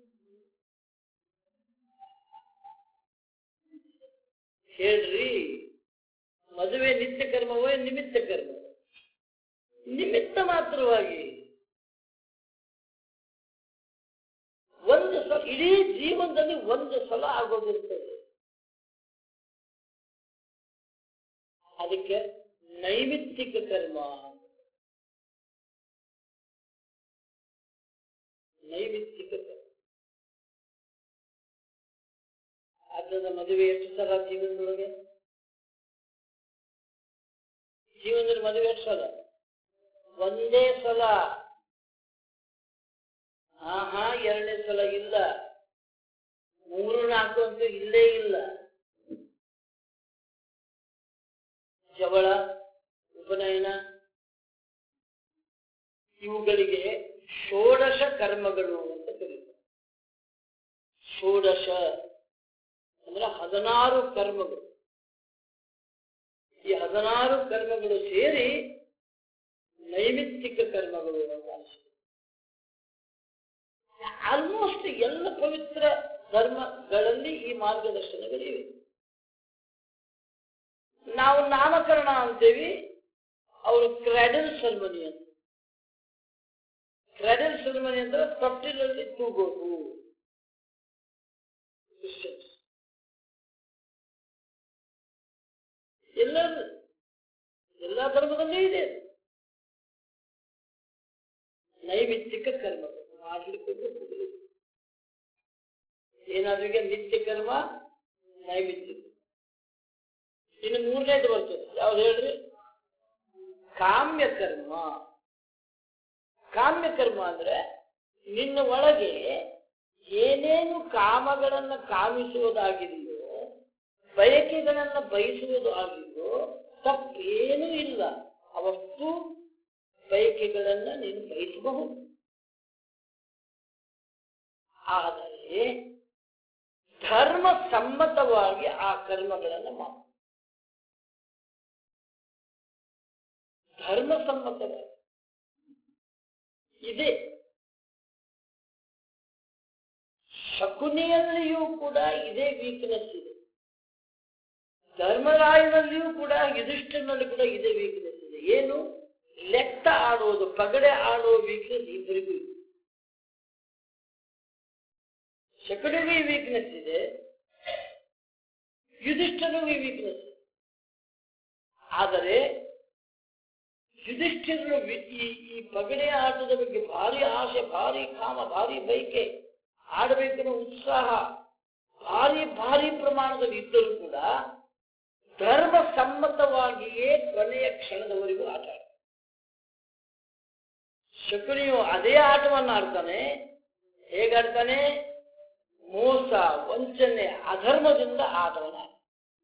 ಹೇಳ್ರಿ ಮದುವೆ ನಿತ್ಯ ಕರ್ಮವೋ ಏನು ನಿಮಿತ್ತ ಕರ್ಮ ನಿಮಿತ್ತ ಮಾತ್ರವಾಗಿ ಒಂದು ಸಲ ಇಡೀ ಜೀವನದಲ್ಲಿ ಒಂದು ಸಲ ಆಗೋದಿರ್ತದೆ ಅದಕ್ಕೆ ನೈಮಿತ್ತಿಕ ಕರ್ಮ ನೈಮಿತ್ತಿಕ ಕರ್ಮ ಅದರ ಮದುವೆ ಎಷ್ಟು ಸಲ ಜೀವನದೊಳಗೆ ಜೀವನದಲ್ಲಿ ಮದುವೆ ಎಷ್ಟು ಸಲ ಒಂದೇ ಸಲ ಹಾ ಹಾ ಎರಡನೇ ಸಲ ಇಲ್ಲ ಮೂರು ನಾಲ್ಕು ಅಂತೂ ಇಲ್ಲೇ ಇಲ್ಲ ಜವಳ ಉಪನಯನ ಇವುಗಳಿಗೆ ಷೋಡಶ ಕರ್ಮಗಳು ಅಂತ ಕರೀತಾರೆ ಷೋಡಶ ಅಂದ್ರೆ ಹದಿನಾರು ಕರ್ಮಗಳು ಈ ಹದಿನಾರು ಕರ್ಮಗಳು ಸೇರಿ ನೈಮಿತ್ತಿಕ ಕರ್ಮಗಳು ಅಂತ ಅನಿಸುತ್ತೆ ಆಲ್ಮೋಸ್ಟ್ ಎಲ್ಲ ಪವಿತ್ರ ಧರ್ಮಗಳಲ್ಲಿ ಈ ಮಾರ್ಗದರ್ಶನಗಳಿವೆ ನಾವು ನಾಮಕರಣ ಅಂತೇವಿ ಅವರು ಕ್ರಾಡಲ್ ಸೆರೆಮನಿ ಅಂತ ಕ್ರಾಡಲ್ ಸೆರೆಮನಿ ಅಂದ್ರೆ ತೊಟ್ಟಿಲಲ್ಲಿ ತೂಗೋದು ಕ್ರಿಶ್ಚಿಯನ್ಸ್ ಎಲ್ಲ ಎಲ್ಲ ಧರ್ಮದಲ್ಲೂ ಇದೆ ನೈಮಿತ್ತಿಕ ಕರ್ಮಗಳು ಮಾಡಲಿಕ್ಕೆ ಏನಾದ್ರೂ ಈಗ ನಿತ್ಯ ಕರ್ಮ ನೈಮಿತ್ತಿಕ ಇನ್ನು ಮೂರನೇದು ಬರ್ತದೆ ಯಾವ್ದು ಹೇಳ್ರಿ ಕಾಮ್ಯ ಕರ್ಮ ಕಾಮ್ಯ ಕರ್ಮ ಅಂದ್ರೆ ನಿನ್ನ ಒಳಗೆ ಏನೇನು ಕಾಮಗಳನ್ನ ಕಾಮಿಸುವುದಾಗಿದೆಯೋ ಬಯಕೆಗಳನ್ನ ಬಯಸುವುದು ಆಗಿದೆಯೋ ತಪ್ಪೇನೂ ಇಲ್ಲ ಅವತ್ತು ಬಯಕೆಗಳನ್ನ ನೀನು ಬಯಸಬಹುದು ಆದರೆ ಧರ್ಮ ಸಮ್ಮತವಾಗಿ ಆ ಕರ್ಮಗಳನ್ನು ಮಾಡು ಧರ್ಮ ಸಮ್ಮತವಾಗಿ ಇದೆ ಶಕುನಿಯಲ್ಲಿಯೂ ಕೂಡ ಇದೇ ವೀಕ್ನೆಸ್ ಇದೆ ಧರ್ಮರಾಯನಲ್ಲಿಯೂ ಕೂಡ ಯುಧಿಷ್ಠನಲ್ಲಿ ಕೂಡ ಇದೇ ವೀಕ್ನೆಸ್ ಇದೆ ಏನು ಲೆಕ್ಕ ಆಡೋದು ಪಗಡೆ ಆಡೋ ವೀಕ್ನೆಸ್ ಇಬ್ಬರಿಗೂ ಇದೆ ಶಕುನಿಗೂ ಈ ವೀಕ್ನೆಸ್ ಇದೆ ಯುಧಿಷ್ಠನಿಗೂ ಈ ವೀಕ್ನೆಸ್ ಆದರೆ ಯುಧಿಷ್ಠಿರನು ವಿ- ಈ ಈ ಪಗಡೆ ಆಟದ ಬಗ್ಗೆ ಭಾರಿ ಆಸೆ ಭಾರಿ ಕಾಮ ಭಾರಿ ಬೈಕೆ ಆಡಬೇಕನ್ನೋ ಉತ್ಸಾಹ ಭಾರಿ ಭಾರಿ ಪ್ರಮಾಣದಲ್ಲಿ ಇದ್ದರೂ ಕೂಡ ಧರ್ಮ ಸಮ್ಮತವಾಗಿಯೇ ಕೊನೆಯ ಕ್ಷಣದವರೆಗೂ ಆಟ ಆಡ್ತಾನೆ ಶಕುನಿಯು ಅದೇ ಆಟವನ್ನು ಆಡ್ತಾನೆ ಹೇಗಾಡ್ತಾನೆ ಮೋಸ ವಂಚನೆ ಅಧರ್ಮದಿಂದ ಆಟವನ್ನು ಆಡ್ತಾನೆ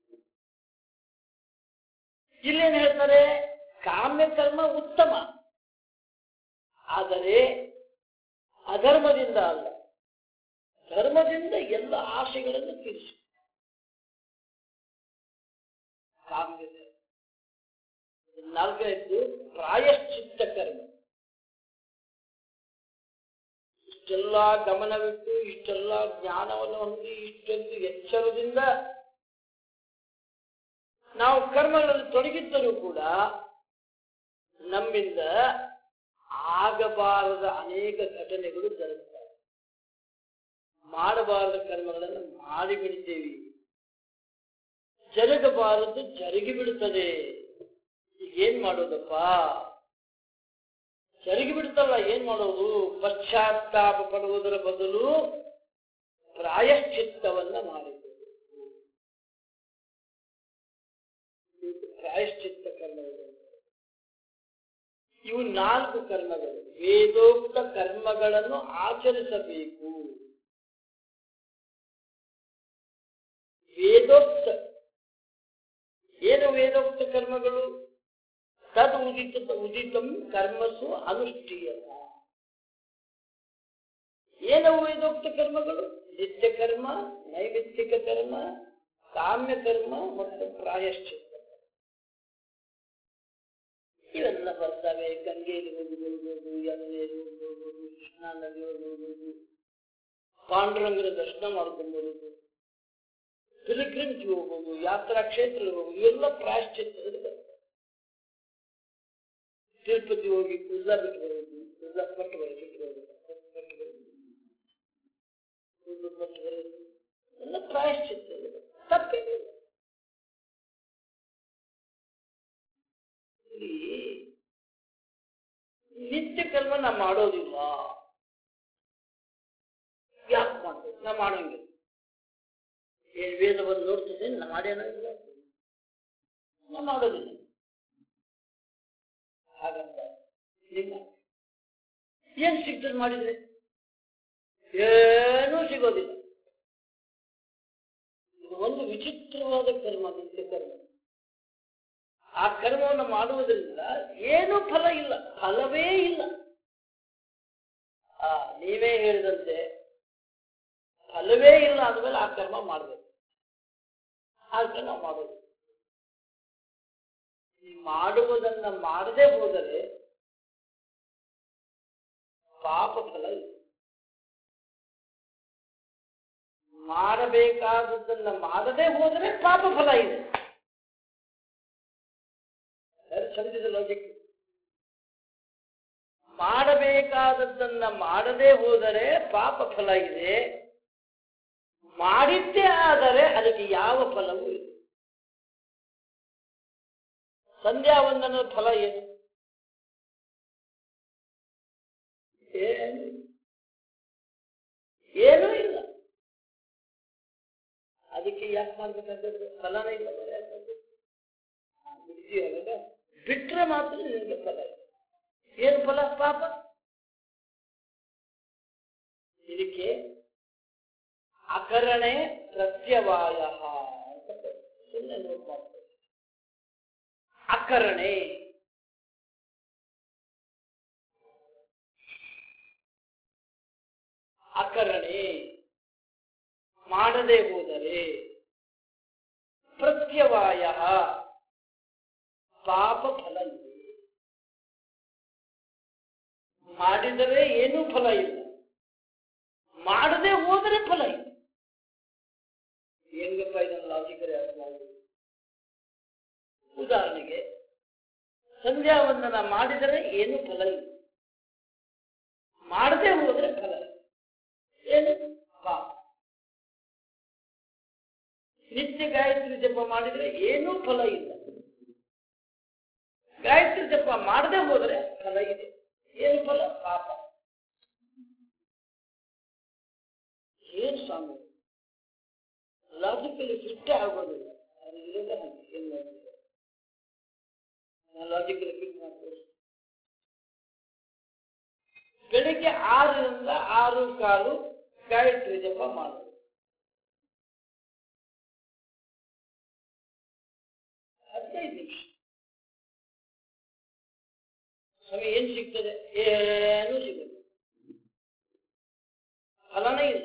ಇಲ್ಲೇನು ಹೇಳ್ತಾರೆ ಕಾಮ್ಯಕರ್ಮ ಉತ್ತಮ ಆದರೆ ಅಧರ್ಮದಿಂದ ಅಲ್ಲ ಧರ್ಮದಿಂದ ಎಲ್ಲ ಆಶೆಗಳನ್ನು ತೀರಿಸು ಕಾಮ್ಯ ನಾಲ್ಕನೇದ್ದು ಪ್ರಾಯಶ್ಚಿತ್ತ ಕರ್ಮ ಇಷ್ಟೆಲ್ಲ ಗಮನವಿಟ್ಟು ಇಷ್ಟೆಲ್ಲ ಜ್ಞಾನವನ್ನು ಹೊಂದಿ ಇಷ್ಟೊಂದು ಎಚ್ಚರದಿಂದ ನಾವು ಕರ್ಮಗಳಲ್ಲಿ ತೊಡಗಿದ್ದರೂ ಕೂಡ ನಮ್ಮಿಂದ ಆಗಬಾರದ ಅನೇಕ ಘಟನೆಗಳು ಜರುಗುತ್ತವೆ ಮಾಡಬಾರದ ಕರ್ಮಗಳನ್ನು ಮಾಡಿಬಿಡ್ತೇವೆ ಜರುಗಬಾರದು ಜರುಗಿ ಬಿಡುತ್ತದೆ ಈಗ ಏನ್ ಮಾಡೋದಪ್ಪ ಜರುಗಿ ಬಿಡುತ್ತಲ್ಲ ಏನ್ ಮಾಡೋದು ಪಶ್ಚಾತ್ತಾಪ ಪಡುವುದರ ಬದಲು ಪ್ರಾಯಶ್ಚಿತ್ತವನ್ನ ಮಾಡಿಕೊಳ್ಳುವುದು ಇದು ಪ್ರಾಯಶ್ಚಿತ್ತ ಕರ್ಮಗಳು ಇವು ನಾಲ್ಕು ಕರ್ಮಗಳು ವೇದೋಕ್ತ ಕರ್ಮಗಳನ್ನು ಆಚರಿಸಬೇಕು ವೇದೋಕ್ತ ಏನು ವೇದೋಕ್ತ ಕರ್ಮಗಳು ತದ್ ಉದಿತ ಉದಿತಂ ಕರ್ಮಸು ಅನುಷ್ಠೀಯತ ಏನವು ವೇದೋಕ್ತ ಕರ್ಮಗಳು ನಿತ್ಯ ಕರ್ಮ ನೈಮಿತ್ತಿಕ ಕರ್ಮ ಕಾಮ್ಯ ಕರ್ಮ ಮತ್ತು ಪ್ರಾಯಶ್ಚಿತ್ತ ಇವೆಲ್ಲ ಬರ್ತವೆ ಗಂಗೆಯಲ್ಲಿ ಹೋಗಿ ಹೋಗ್ಬೋದು ಯಮುನೆಯಲ್ಲಿ ಹೋಗಿ ಹೋಗ್ಬೋದು ಕೃಷ್ಣಾ ನದಿ ಹೋಗಿ ಹೋಗ್ಬೋದು ಪಾಂಡುರಂಗನ ದರ್ಶನ ಮಾಡ್ಕೊಂಡು ಬರೋದು ಪಿಲಿಗ್ರಿಮ್ಗೆ ಹೋಗ್ಬೋದು ಯಾತ್ರಾ ಕ್ಷೇತ್ರಕ್ಕೆ ಹೋಗ್ಬೋದು ಇವೆಲ್ಲ ಪ್ರಾಯಶ್ಚಿತ್ತದಲ್ಲಿ ಬರ್ತವೆ ತಿರುಪತಿ ಹೋಗಿ ಕುಲ್ಲ ಬಿಟ್ಟು ಬರೋದು ಕುಲ್ಲ ಪಟ್ಟು ಬರೋದು ಬಿಟ್ಟು ಬರೋದು ಪಟ್ಟು ಬರೋದು ಕುಲ್ಲ ಪಟ್ಟು ಬರೋದು ಎಲ್ಲ ಪ್ರಾಯಶ್ಚಿತ್ತ ತಪ್ಪೇನಿಲ್ಲ ಇಲ್ಲಿ ನಿತ್ಯ ಕರ್ಮ ನಾ ಮಾಡೋದಿಲ್ಲ ಯಾಕೆ ಮಾಡ್ಬೇಕು ನಾ ಮಾಡಂಗಿಲ್ಲ ಏನ್ ವೇದವನ್ನು ನೋಡ್ತಿದ್ದೆ ನಾ ಮಾಡೇನೋ ಇಲ್ಲ ನಾ ಮಾಡೋದಿಲ್ಲ ಹಾಗಂತ ನಿಮ್ಮ ಏನ್ ಸಿಗ್ತದೆ ಮಾಡಿದ್ರೆ ಏನೂ ಸಿಗೋದಿಲ್ಲ ಇದು ಒಂದು ವಿಚಿತ್ರವಾದ ಕರ್ಮ ನಿತ್ಯ ಕರ್ಮ ಆ ಕರ್ಮವನ್ನು ಮಾಡುವುದರಿಂದ ಏನೂ ಫಲ ಇಲ್ಲ ಫಲವೇ ಇಲ್ಲ ಆ ನೀವೇ ಹೇಳಿದಂತೆ ಫಲವೇ ಇಲ್ಲ ಅಂದಮೇಲೆ ಆ ಕರ್ಮ ಮಾಡಬೇಕು ಆದ್ರೆ ನಾವು ಮಾಡೋದು ಈ ಮಾಡುವುದನ್ನ ಮಾಡದೆ ಹೋದರೆ ಪಾಪ ಫಲ ಇಲ್ಲ ಮಾಡಬೇಕಾದದ್ದನ್ನ ಮಾಡದೆ ಹೋದರೆ ಪಾಪ ಫಲ ಇದೆ ಸಮಜಿದ ಲಾಜಿಕ್ ಮಾಡಬೇಕಾದದ್ದನ್ನ ಮಾಡದೆ ಹೋದರೆ ಪಾಪ ಫಲ ಇದೆ ಮಾಡಿದ್ದೇ ಆದರೆ ಅದಕ್ಕೆ ಯಾವ ಫಲವೂ ಇಲ್ಲ ಸಂಧ್ಯಾ ವಂದನದ ಫಲ ಏನು ಏನು ಏನೂ ಇಲ್ಲ ಅದಕ್ಕೆ ಯಾಕೆ ಮಾಡ್ಬೇಕಾದ್ರೆ ಫಲನೇ ಇಲ್ಲ ಬೇರೆ ಯಾಕೆ ಮಾಡ್ಬೇಕು? ಆ, ಬಿಡ್ತೀವಲ್ಲ ಬಿಟ್ರೆ ಮಾತ್ರ ನಿನಗೆ ಫಲ ಇದೆ ಏನು ಫಲ ಪಾಪ ಇದಕ್ಕೆ ಅಕರಣೆ ಪ್ರತ್ಯವಾಯ ಅಂತ ಬರುತ್ತೆ. ಸುಮ್ಮನೆ ನೋಟ್ ಮಾಡ್ಕೊಳ್ಳಿ ಅಕರಣೆ ಅಕರಣೆ ಮಾಡದೆ ಹೋದರೆ ಪ್ರತ್ಯವಾಯ ಪಾಪ ಫಲ ಇದೆ ಮಾಡಿದರೆ ಏನೂ ಫಲ ಇಲ್ಲ ಮಾಡದೆ ಹೋದರೆ ಫಲ ಇಲ್ಲ ಹೆಂಗಪ್ಪ ಇದನ್ನು ಲಾಜಿಕರಿ ಅರ್ಥ ಮಾಡುವುದು ಉದಾಹರಣೆಗೆ ಸಂಧ್ಯಾ ವಂದನ ಮಾಡಿದರೆ ಏನು ಫಲ ಇಲ್ಲ ಮಾಡದೆ ಹೋದರೆ ಫಲ ಇಲ್ಲ. ಏನು ಪಾಪ ನಿತ್ಯ ಗಾಯತ್ರಿ ಜಪ ಮಾಡಿದರೆ ಏನೂ ಫಲ ಇಲ್ಲ ಗಾಯತ್ರಿ ಜಪ ಮಾಡದೆ ಹೋದರೆ ಫಲ ಇದೆ ಏನು ಫಲ ಪಾಪ ಏನು ಸ್ವಾಮಿ ಲಾಜಿಕಲಿ ಫಿಟ್ ಆಗೋದಿಲ್ಲ ಅದು ಇರೋದೇ ಹಾಗೆ ಏನು ಮಾಡ್ತೀರ ನಾನು ಲಾಜಿಕಲಿ ಫಿಟ್ ಮಾಡ್ತೀನಿ ಬೆಳಿಗ್ಗೆ ಆರರಿಂದ ಆರು ಕಾಲು ಗಾಯತ್ರಿ ಜಪ ಮಾಡೋದು ಹದಿನೈದು ನಿಮಿಷ ಸ್ವಾಮಿ ಏನ್ ಸಿಗ್ತದೆ ಏನೂ ಸಿಗಲ್ಲ ಫಲನೇ ಇಲ್ಲ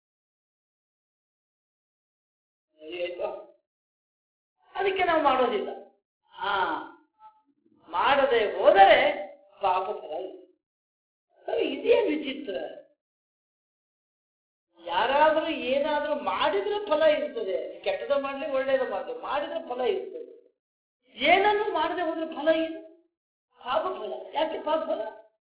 ಸರಿ ಆಯ್ತಾ ಅದಕ್ಕೆ ನಾವು ಮಾಡೋದಿಲ್ಲ ಹಾ ಮಾಡದೆ ಹೋದರೆ ಪಾಪ ಫಲ ಇಲ್ಲ ಸ್ವಾಮಿ ಇದೇನು ವಿಚಿತ್ರ ಏನಾದ್ರೂ ಮಾಡಿದ್ರೆ ಫಲ ಇರ್ತದೆ ಕೆಟ್ಟದ ಮಾಡ್ಲಿ ಒಳ್ಳೇದ ಮಾಡ್ಲಿ ಮಾಡಿದ್ರೆ ಫಲ ಇರ್ತದೆ ಏನನ್ನು ಮಾಡದೆ ಹೋದ್ರೆ ಫಲ ಏನು ಪಾಪ ಫಲ ಯಾಕೆ ಪಾಪ ಫಲ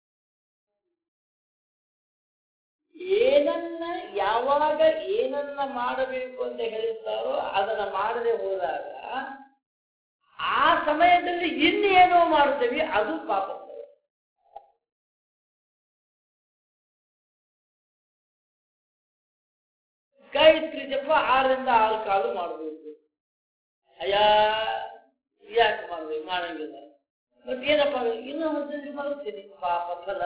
ಏನನ್ನ ಯಾವಾಗ ಏನನ್ನ ಮಾಡಬೇಕು ಅಂತ ಹೇಳುತ್ತಾರೋ ಅದನ್ನ ಮಾಡದೆ ಹೋದಾಗ ಆ ಸಮಯದಲ್ಲಿ ಇನ್ನೇನೋ ಮಾಡುತ್ತೇವೆ ಅದು ಪಾಪ ಫಲ. ಗಾಯತ್ರಿ ಜಪ ಆರರಿಂದ ಆರು ಕಾಲು ಮಾಡಬೇಕು ಅಯ್ಯ ಯಾಕೆ ಮಾಡ್ಬೇಕು ಮಾಡಂಗಿಲ್ಲ ಮತ್ತೆ ಏನಪ್ಪ ಇನ್ನೂ ಹದಿನೈದು ಮಾಡುತ್ತೀನಿ ಪಾಪ ಫಲ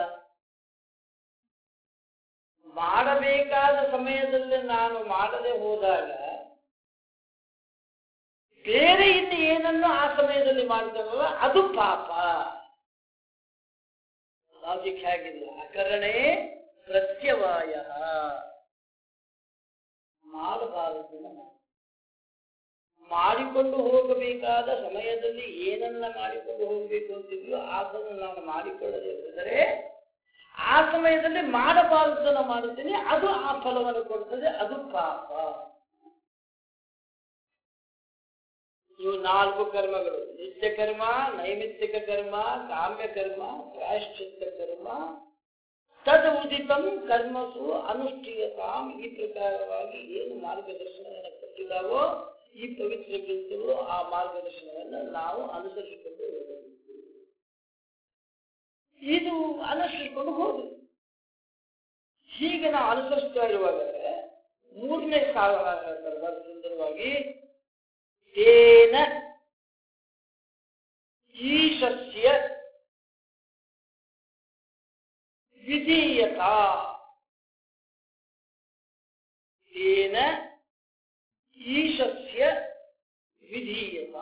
ಮಾಡಬೇಕಾದ ಸಮಯದಲ್ಲಿ ನಾನು ಮಾಡದೆ ಹೋದಾಗ ಬೇರೆ ಇನ್ನು ಏನನ್ನು ಆ ಸಮಯದಲ್ಲಿ ಮಾಡ್ತಾರಲ್ಲ ಅದು ಪಾಪ ಲಾಜಿಕ್ ಹೇಗಿಲ್ಲ ಅಕರಣೆ ಪ್ರತ್ಯವಾಯ ಮಾಡಬಾರದು ಮಾಡಿಕೊಂಡು ಹೋಗಬೇಕಾದ ಸಮಯದಲ್ಲಿ ಏನನ್ನ ಮಾಡಿಕೊಂಡು ಹೋಗಬೇಕು ಅಂತಿದ್ಯೋ ಅದನ್ನು ನಾನು ಮಾಡಿಕೊಳ್ಳದೆ ಹೋದರೆ ಆ ಸಮಯದಲ್ಲಿ ಮಾಡಬಾರದನ್ನು ಮಾಡುತ್ತೇನೆ ಅದು ಆ ಫಲವನ್ನು ಕೊಡ್ತದೆ ಅದು ಪಾಪ ಇವು ನಾಲ್ಕು ಕರ್ಮಗಳು ನಿತ್ಯ ಕರ್ಮ ನೈಮಿತ್ತಿಕ ಕರ್ಮ ಕಾಮ್ಯ ಕರ್ಮ ಪ್ರಾಯಶ್ಚಿತ್ತ ಕರ್ಮ ತದ್ ಉದಿತಂ ಕರ್ಮಸು ಅನುಷ್ಠೀಯತಾಂ ಈ ಪ್ರಕಾರವಾಗಿ ಏನು ಮಾರ್ಗದರ್ಶನವನ್ನು ಕೊಟ್ಟಿದ್ದಾವೋ ಈ ಪವಿತ್ರ ಗ್ರಂಥಗಳು ಆ ಮಾರ್ಗದರ್ಶನವನ್ನು ನಾವು ಅನುಸರಿಸಿಕೊಂಡು ಹೋಗಬೇಕು ಇದು ಅನುಸರಿಸಿಕೊಂಡು ಹೋಗಿ ಹೀಗೆ ನಾವು ಅನುಸರಿಸ್ತಾ ಇರುವಾಗ ಮೂರನೇ ಸಾಲ ಹೇಳ್ತಾರೆ ಬಹಳ ಸುಂದರವಾಗಿ ತೇನ ಈಶಸ್ಯ ವಿಧೀಯತ ತೇನ ಈಶಸ್ಯ ವಿಧೀಯತ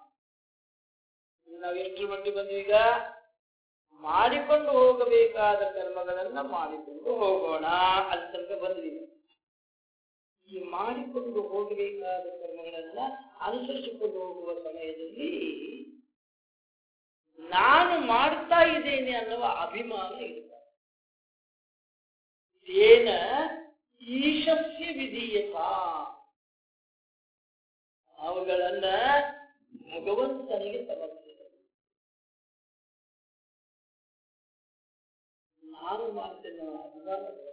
ನಾವು ಎಷ್ಟು ಮಟ್ಟಿಗೆ ಬಂದೀಗ ಮಾಡಿಕೊಂಡು ಹೋಗಬೇಕಾದ ಕರ್ಮಗಳನ್ನ ಮಾಡಿಕೊಂಡು ಹೋಗೋಣ ಅಲ್ಲಿ ತನಕ ಬಂದ್ವಿ ಈ ಮಾಡಿಕೊಂಡು ಹೋಗಬೇಕಾದ ಕರ್ಮಗಳನ್ನ ಅನುಸರಿಸಿಕೊಂಡು ಹೋಗುವ ಸಮಯದಲ್ಲಿ ನಾನು ಮಾಡ್ತಾ ಇದ್ದೇನೆ ಅನ್ನುವ ಅಭಿಮಾನ ಇರಬಾರದು ತೇನ ಈಶಸ್ಯ ವಿಧೀಯತ ಅವುಗಳನ್ನ ಭಗವಂತನಿಗೆ ಸಮರ್ಪಿಸಿದ ನಾನು ಮಾಡ್ತೇನೆ ಅನ್ನುವ ಅಭಿಮಾನ ಬೇಡ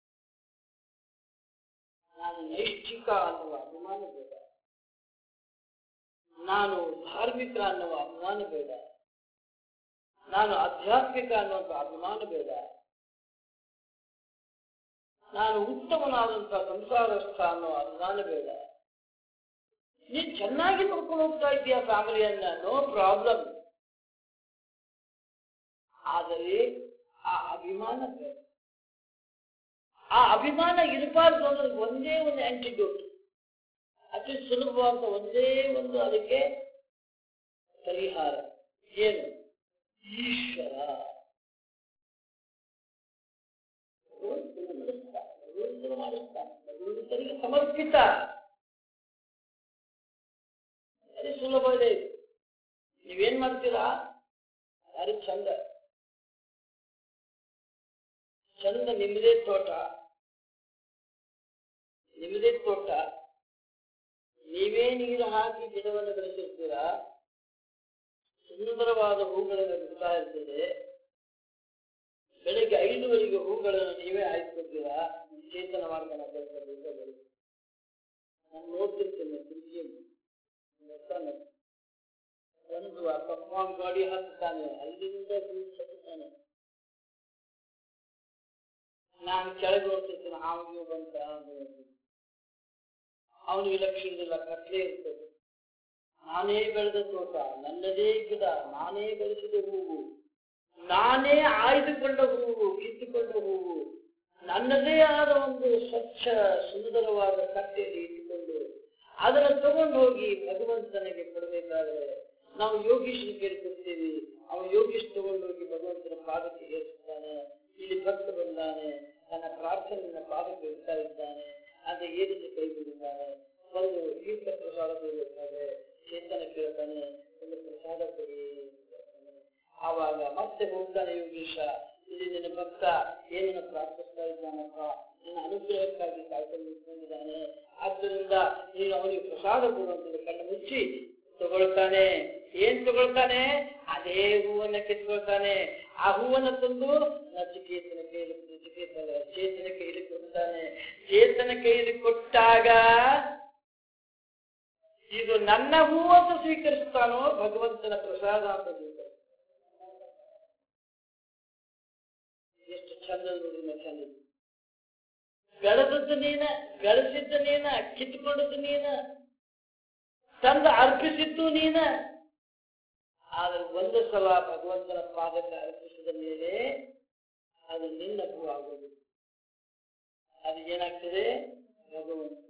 ನಾನು ನೈಷ್ಠಿಕ ಅನ್ನುವ ಅಭಿಮಾನ ಬೇಡ ನಾನು ಧಾರ್ಮಿಕ ಅನ್ನುವ ಅಭಿಮಾನ ಬೇಡ ನಾನು ಆಧ್ಯಾತ್ಮಿಕ ಅನ್ನುವಂಥ ಅಭಿಮಾನ ಬೇಡ ನಾನು ಉತ್ತಮನಾದಂತಹ ಸಂಸಾರಸ್ಥ ಅನ್ನೋ ಅಭಿಮಾನ ಬೇಡ ನೀನ್ ಚೆನ್ನಾಗಿ ನೋಡ್ಕೊಂಡು ಹೋಗ್ತಾ ಇದೀಯ ಫ್ಯಾಮಿಲಿಯನ್ನ ನೋ ಪ್ರಾಬ್ಲಮ್ ಆದರೆ ಆ ಅಭಿಮಾನ ಬೇಡ ಆ ಅಭಿಮಾನ ಇರಬಾರ್ದು ಅನ್ನೋದು ಒಂದೇ ಒಂದು ಆಂಟಿಡ್ಯೂಟ್ ಅತಿ ಸುಲಭವಾದ ಒಂದೇ ಒಂದು ಅದಕ್ಕೆ ಪರಿಹಾರ ಏನು ಈಶ್ವರ ಭಗವಂತನು ನಡೆಸ್ತಾನೆ ಭಗವಂತನು ಮಾಡಿಸ್ತಾನೆ ಭಗವಂತನಿಗೆ ಸಮರ್ಪಿತ ಅದೇ ಸುಲಭ ಇದೆ ಇದು. ನೀವೇನ್ ಮಾಡ್ತೀರಾ ಯಾರು ಚಂದ ಚಂದ ನಿಮ್ಮದೇ ತೋಟ ನಿಮ್ಮದೇ ತೋಟ ನೀವೇ ನೀರು ಹಾಕಿ ಗಿಡವನ್ನು ಬೆಳೆಸಿರ್ತೀರಾ ಸುಂದರವಾದ ಹೂಗಳನ್ನು ಬಿಡ್ತಾ ಇರ್ತದೆ ಬೆಳಿಗ್ಗೆ ಐದುವರೆಗೆ ಹೂಗಳನ್ನು ನೀವೇ ಆಯ್ಕೊತೀರಾ ಚೇತನ ಮಾಡ್ಕೊಂಡು ಬರ್ತಾರೆ ನಾನು ನೋಡ್ತಿರ್ತೇನೆ ತಿರುಗಿ ಬರ್ತಾನೆ ಒಂದು ಆ ಪಪ್ಪಾನ್ ಗಾಡಿ ಹಾಕ್ತಾನೆ ಅಲ್ಲಿಂದ ಹತ್ತಾನೆ ನಾನು ಕೆಳಗೆ ನೋಡ್ತಿರ್ತೇನೆ ಅವನಿಗೆ ಬಂತ ಅವನಿಗೆ ಲಕ್ಷ್ಯವಿಲ್ಲ ಕತ್ಲೆ ಇರ್ತದೆ ನಾನೇ ಬೆಳೆದ ತೋಟ ನನ್ನದೇ ಗಿಡ ನಾನೇ ಬೆಳೆಸಿದ ಹೂವು ನಾನೇ ಆಯ್ದುಕೊಂಡ ಹೂವು ಕಿತ್ತುಕೊಂಡ ಹೂವು ನನ್ನದೇ ಆದ ಒಂದು ಸ್ವಚ್ಛ ಸುಂದರವಾದ ಕಟ್ಟೆಯಲ್ಲಿ ಇಟ್ಟುಕೊಂಡು ಅದನ್ನು ತಗೊಂಡು ಹೋಗಿ ಭಗವಂತನಿಗೆ ಕೊಡಬೇಕಾದ್ರೆ ನಾವು ಯೋಗೀಶನ ಕೇಳ್ಕೊಡ್ತೀವಿ ಅವನು ಯೋಗೀಶ್ ತಗೊಂಡು ಹೋಗಿ ಭಗವಂತನ ಪಾದಕ್ಕೆ ಏರಿಸ್ತಾನೆ ಇಲ್ಲಿ ಭಕ್ತ ಬಂದಾನೆ ತನ್ನ ಪ್ರಾರ್ಥನೆಯನ್ನ ಪಾದಕ್ಕೆ ಇಡ್ತಾ ಇದ್ದಾನೆ ಅಂತ ಏರಿಸಿ ಕೈ ಬಿಡುತ್ತಾನೆ ಒಂದು ತೀರ್ಥ ಪ್ರಸಾದ ಕೊಡಬೇಕಾದ್ರೆ ಚೇತನ ಕೇಳ್ತಾನೆ ಒಂದು ಪ್ರಸಾದ ಕೊಡಿ ಅಂತ ಹೇಳ್ತಾನೆ. ಆವಾಗ ಮತ್ತೆ ಹೋಗ್ತಾನೆ ಯೋಗೀಶ ಇಲ್ಲಿ ನಿನ್ನ ಭಕ್ತ ಏನನ್ನು ಪ್ರಾರ್ಥಿಸ್ತಾ ಇದ್ದಾನಪ್ಪ ನಿನ್ನ ಅನುಗ್ರಹಕ್ಕಾಗಿ ಕಾಯ್ಕೊಂಡು ನಿಂತ್ಕೊಂಡಿದ್ದಾನೆ ಆದ್ದರಿಂದ ನೀನು ಅವನಿಗೆ ಪ್ರಸಾದ ಕೊಡುವಂತ ಕಣ್ಣು ಮುಚ್ಚಿ ತಗೊಳ್ತಾನೆ ಏನ್ ತಗೊಳ್ತಾನೆ ಅದೇ ಹೂವನ್ನ ಕಿತ್ಕೊಳ್ತಾನೆ ಆ ಹೂವನ್ನ ತಂದು ನಚಿಕೇತನ ಕೈಯಲ್ಲಿ ನಚಿಕೇತ ಚೇತನ ಕೈಯಲ್ಲಿ ಕೊಡ್ತಾನೆ ಚೇತನ ಕೈಯಲ್ಲಿ ಕೊಟ್ಟಾಗ ಇದು ನನ್ನ ಹೂವು ಅಂತ ಸ್ವೀಕರಿಸ್ತಾನೋ ಭಗವಂತನ ಪ್ರಸಾದ ಅಂತ ಸ್ವೀಕರಿಸ್ತಾನೋ? ಎಷ್ಟು ಚಂದ ನೋಡಿ ನಮ್ಮ ಚಂದ ಬೆಳೆದದ್ದು ನೀನ ಬೆಳೆಸಿದ್ದು ನೀನ ಕಿತ್ಕೊಂಡದ್ದು ನೀನ ತಂದು ಅರ್ಪಿಸಿದ್ದು ನೀನ ಆದ್ರೆ ಒಂದು ಸಲ ಭಗವಂತನ ಪಾದಕ್ಕೆ ಅರ್ಪಿಸಿದ ಮೇಲೆ ಅದು ನಿನ್ನ ಹೂ ಆಗೋದು ಅದು ಏನಾಗ್ತದೆ ಭಗವಂತ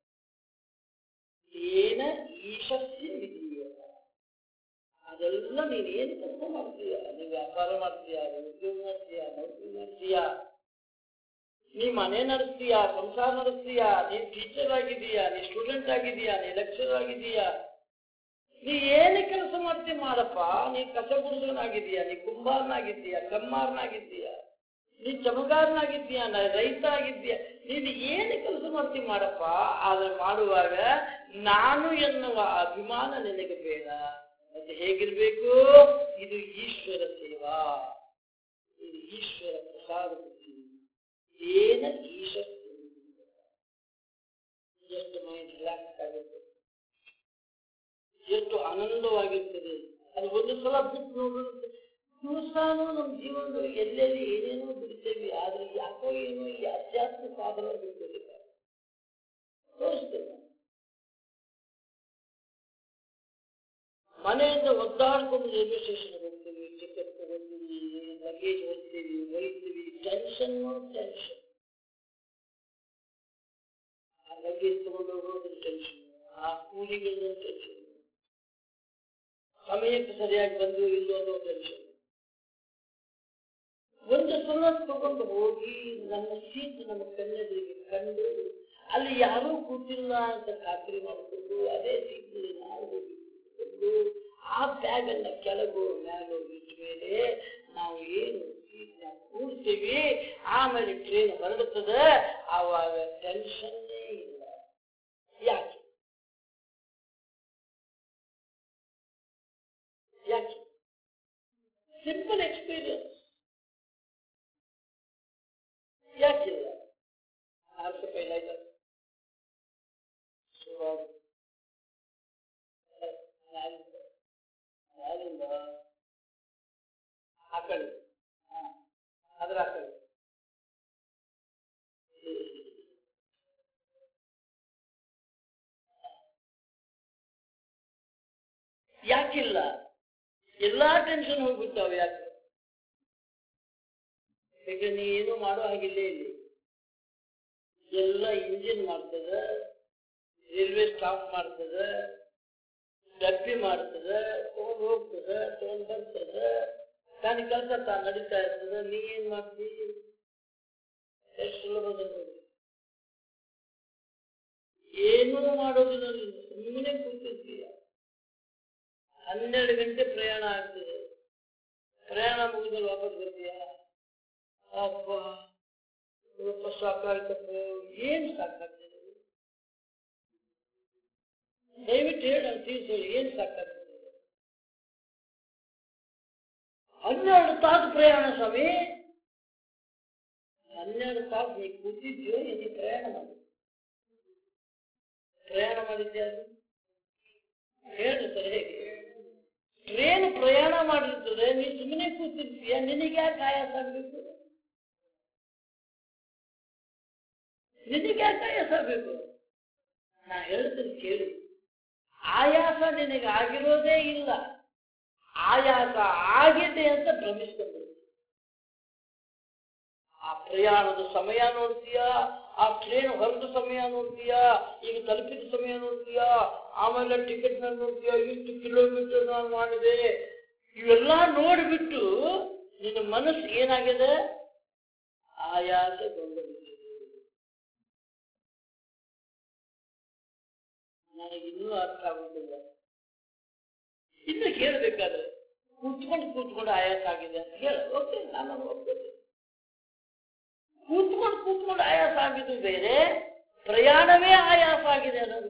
ಏನ ಈಶಸ್ಸಿ ವಿಧೀಯ ಅದೆಲ್ಲ ನೀನು ಏನು ಕೆಲಸ ಮಾಡ್ತೀಯ ನೀವು ವ್ಯಾಪಾರ ಮಾಡ್ತೀಯ ಉದ್ಯೋಗ ಮಾಡ್ತೀಯ ನೌಕರಿ ಮಾಡ್ತೀಯ ನೀ ಮನೆ ನಡೆಸ್ತೀಯ ಸಂಸಾರ ನಡೆಸ್ತೀಯ ನೀ ಟೀಚರ್ ಆಗಿದೀಯಾ ನೀ ಸ್ಟೂಡೆಂಟ್ ಆಗಿದೀಯಾ ನೀ ಲೆಕ್ಚರ್ ಆಗಿದೀಯಾ ನೀ ಏನು ಕೆಲಸ ಮಾಡ್ತೀಯ ಮಾಡಪ್ಪ ನೀ ಕಸ ಗುಡಿಸೋನಾಗಿದೀಯಾ ನೀ ಕುಂಬಾರನಾಗಿದ್ದೀಯಾ ಕಮ್ಮಾರನಾಗಿದ್ದೀಯಾ ನೀ ಚಮಗಾರನಾಗಿದ್ದೀಯಾ ನಾ ರೈತ ಆಗಿದ್ದೀಯಾ ನೀನು ಏನು ಕೆಲಸ ಮಾಡ್ತೀಯ ಮಾಡಪ್ಪ ಆದ್ರೆ ಮಾಡುವಾಗ ನಾನು ಎನ್ನುವ ಅಭಿಮಾನ ನಿನಗೆ ಬೇಡ ಮತ್ತೆ ಹೇಗಿರ್ಬೇಕು ಇದು ಈಶ್ವರ ಸೇವಾ ಇದು ಈಶ್ವರ ಪ್ರಸಾದ ಬುದ್ಧಿ ಏನ ಈಶ್ವರ ಎಷ್ಟು ಮೈಂಡ್ ರಿಲ್ಯಾಕ್ಸ್ ಆಗುತ್ತೆ ಎಷ್ಟು ಆನಂದವಾಗಿರ್ತದೆ ಅದು ಒಂದು ಸಲ ಬಿಟ್ಟು ನೋಡಿದ್ರೆ ದಿವಸಾನು ನಮ್ಮ ಜೀವನದಲ್ಲಿ ಎಲ್ಲೆಲ್ಲಿ ಏನೇನೋ ಬಿಡ್ತೇವೆ ಆದ್ರೆ ಯಾಕೋ ಏನೋ ಈ ಅಧ್ಯಾತ್ಮ ಸಾಧನ ಬಿಡ್ತಿಲ್ಲ ತೋರಿಸ್ತೇವೆ ಮನೆಯಿಂದ ಒದ್ದಾಡ್ಕೊಂಡು ರೈಲ್ವೆ ಸ್ಟೇಷನ್ ಹೋಗ್ತೀವಿ ಟಿಕೆಟ್ ತಗೋತೀವಿ ಲಗೇಜ್ ಹೋಗ್ತೀವಿ ಒಯ್ತೀವಿ ಟೆನ್ಷನ್ ಟೆನ್ಷನ್ ಆ ಲಗೇಜ್ ತಗೊಂಡು ಹೋಗೋದ್ರ ಟೆನ್ಷನ್ ಆ ಕೂಲಿಗಳ ಟೆನ್ಷನ್ ಸಮಯಕ್ಕೆ ಸರಿಯಾಗಿ ಬಂದು ಇಲ್ಲೋ ಅನ್ನೋ ಟೆನ್ಷನ್ ಒಂದು ಸಲ ತಗೊಂಡು ಹೋಗಿ ನನ್ನ ಸೀಟ್ ನಮ್ಮ ಕಣ್ಣೆದುರಿಗೆ ಕಂಡು ಅಲ್ಲಿ ಯಾರೂ ಕೂತಿಲ್ಲ ಅಂತ ಖಾತ್ರಿ ಮಾಡಿಕೊಂಡು ಅದೇ ಸೀಟ್ನಲ್ಲಿ ನಾವು ಹೋಗಿ ಕೂತ್ಕೊಂಡು ಆ ಬ್ಯಾಗ್ ಅನ್ನ ಕೆಳಗೋ ಮ್ಯಾಲೋ ಇಟ್ಟ ಮೇಲೆ ನಾವು ಏನು ಸೀಟ್ನ ಕೂಡ್ತೀವಿ ಆಮೇಲೆ ಟ್ರೈನ್ ಹೊರಡುತ್ತದೆ ಆವಾಗ ಟೆನ್ಷನ್ನೇ ಇಲ್ಲ ಯಾಕೆ ಯಾಕೆ ಸಿಂಪಲ್ ಎಕ್ಸ್ಪೀರಿಯನ್ಸ್ ಯಾಕಿಲ್ಲ ಆರು ರೂಪಾಯಿ ಆಯ್ತಾ ಸುಮಾರು ನಾಲಿಂದ ನಾಲಿಂದ ಆ ಕಡೆ ಹಾ ಅದ್ರ ಆ ಕಡೆ ಯಾಕಿಲ್ಲ ಎಲ್ಲಾ ಟೆನ್ಷನ್ ಹೋಗ್ಬಿಡ್ತಾವೆ ಯಾಕೆ ಈಗ ನೀ ಏನು ಮಾಡೋ ಹಾಗಿಲ್ಲ ಇಲ್ಲಿ ಎಲ್ಲ ಇಂಜಿನ್ ಮಾಡ್ತದ ರೈಲ್ವೆ ಸ್ಟಾಪ್ ಮಾಡ್ತದ ಡಬ್ಬಿ ಮಾಡ್ತದ ತಗೊಂಡ್ ಹೋಗ್ತದ ತಗೊಂಡ್ ಬರ್ತದ ತಾನು ಕೆಲಸ ತಾನು ನಡೀತಾ ಇರ್ತದ ನೀ ಏನ್ ಮಾಡ್ತಿ ಎಷ್ಟು ಸುಲಭದಲ್ಲಿ ನೋಡಿ ಏನೂ ಮಾಡೋದಿಲ್ಲ ನೀನು ಸುಮ್ಮನೆ ಕೂತಿರ್ತೀಯ ಹನ್ನೆರಡು ಗಂಟೆ ಪ್ರಯಾಣ ಆಗ್ತದೆ ಪ್ರಯಾಣ ಮುಗಿದಲ್ಲಿ ವಾಪಸ್ ಬರ್ತೀಯ ಅಪ್ಪ ಇವತ್ತು ಸಾಕಾಯ್ತಪ್ಪ ಏನ್ ಸಾಕಾಗ್ತದೆ ದಯವಿಟ್ಟು ಹೇಳಿ ನಾನು ತಿಳಿಸಿ ಹೇಳಿ ಏನ್ ಸಾಕಾಗ್ತದೆ ಹನ್ನೆರಡು ತಾಸು ಪ್ರಯಾಣ ಸ್ವಾಮಿ ಹನ್ನೆರಡು ತಾಸು ನೀ ಕೂತಿದ್ಯೋ ನೀ ಪ್ರಯಾಣ ಮಾಡಿ ಪ್ರಯಾಣ ಮಾಡಿದ್ಯಾ ಅದು? ಹೇಳು ಸರ್ ಹೇಗೆ ಟ್ರೇನ್ ಪ್ರಯಾಣ ಮಾಡಿರ್ತದೆ ನೀ ಸುಮ್ಮನೆ ಕೂತಿರ್ತೀಯ ನಿನಗೆ ಯಾಕೆ ಆಯಾಸ ಆಗ್ಬೇಕು ನಿನಗೆ ಯಾಕೆ ಆಯಾಸ ಆಗ್ಬೇಕು ನಾ ಹೇಳ್ತೀನಿ ಕೇಳಿ ಆಯಾಸ ನಿನಗೆ ಆಗಿರೋದೇ ಇಲ್ಲ ಆಯಾಸ ಆಗಿದೆ ಅಂತ ಭ್ರಮಿಸ್ಕೊಂಡು ಆ ಪ್ರಯಾಣದ ಸಮಯ ನೋಡ್ತೀಯಾ ಆ ಟ್ರೈನ್ ಹೊರದ ಸಮಯ ನೋಡ್ತೀಯಾ ಈಗ ತಲುಪಿದ ಸಮಯ ನೋಡ್ತೀಯಾ ಆಮೇಲೆ ಟಿಕೆಟ್ ನೋಡ್ತೀಯಾ ಇಷ್ಟು ಕಿಲೋಮೀಟರ್ ನಾನು ಮಾಡಿದೆ ಇವೆಲ್ಲ ನೋಡಿಬಿಟ್ಟು ನಿನ್ನ ಮನಸ್ಸು ಏನಾಗಿದೆ ಆಯಾಸಗೊಂಡಿದೆ ನನಗಿನ್ನೂ ಅರ್ಥ ಆಗುತ್ತಿಲ್ಲ ಇನ್ನು ಕೇಳಬೇಕಾದ್ರೆ ಕೂತ್ಕೊಂಡು ಕೂತ್ಕೊಂಡು ಆಯಾಸ ಆಗಿದೆ ಅಂತ ಹೇಳ ಓಕೆ ನಾನು ಒಪ್ಕೋತೀನಿ ಕೂತ್ಕೊಂಡು ಕೂತ್ಕೊಂಡು ಆಯಾಸ ಆಗಿದ್ದು ಬೇರೆ ಪ್ರಯಾಣವೇ ಆಯಾಸ ಆಗಿದೆ ಅನ್ನೋದು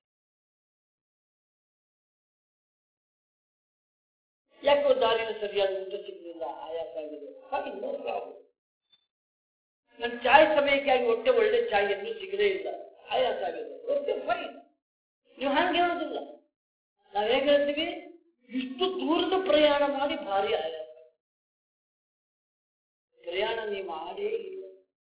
ಯಾಕೋ ದಾರಿಯಲ್ಲಿ ಸರಿಯಾದ ಊಟ ಸಿಗಲಿಲ್ಲ ಆಯಾಸ ಆಗಿದೆ ಹಾಗೆ ನೋ ಪ್ರಾಬ್ಲಮ್ ನನ್ನ ಚಾಯ್ ಸಮಯಕ್ಕಾಗಿ ಹೊಟ್ಟೆ ಒಳ್ಳೆ ಚಾಯ್ ಎಲ್ಲೂ ಸಿಗಲೇ ಇಲ್ಲ ಆಯಾಸ ಆಗಿದೆ ಓಕೆ ಫೈನ್ ನೀವು ಹಂಗೆ ಹೇಳೋದಿಲ್ಲ ನಾವ್ ಹೇಗೆ ಹೇಳ್ತೀವಿ ಇಷ್ಟು ದೂರದ ಪ್ರಯಾಣ ಮಾಡಿ ಭಾರಿ ಆಯಾಸ ಪ್ರಯಾಣ ನೀವು ಮಾಡೇ ಇಲ್ಲ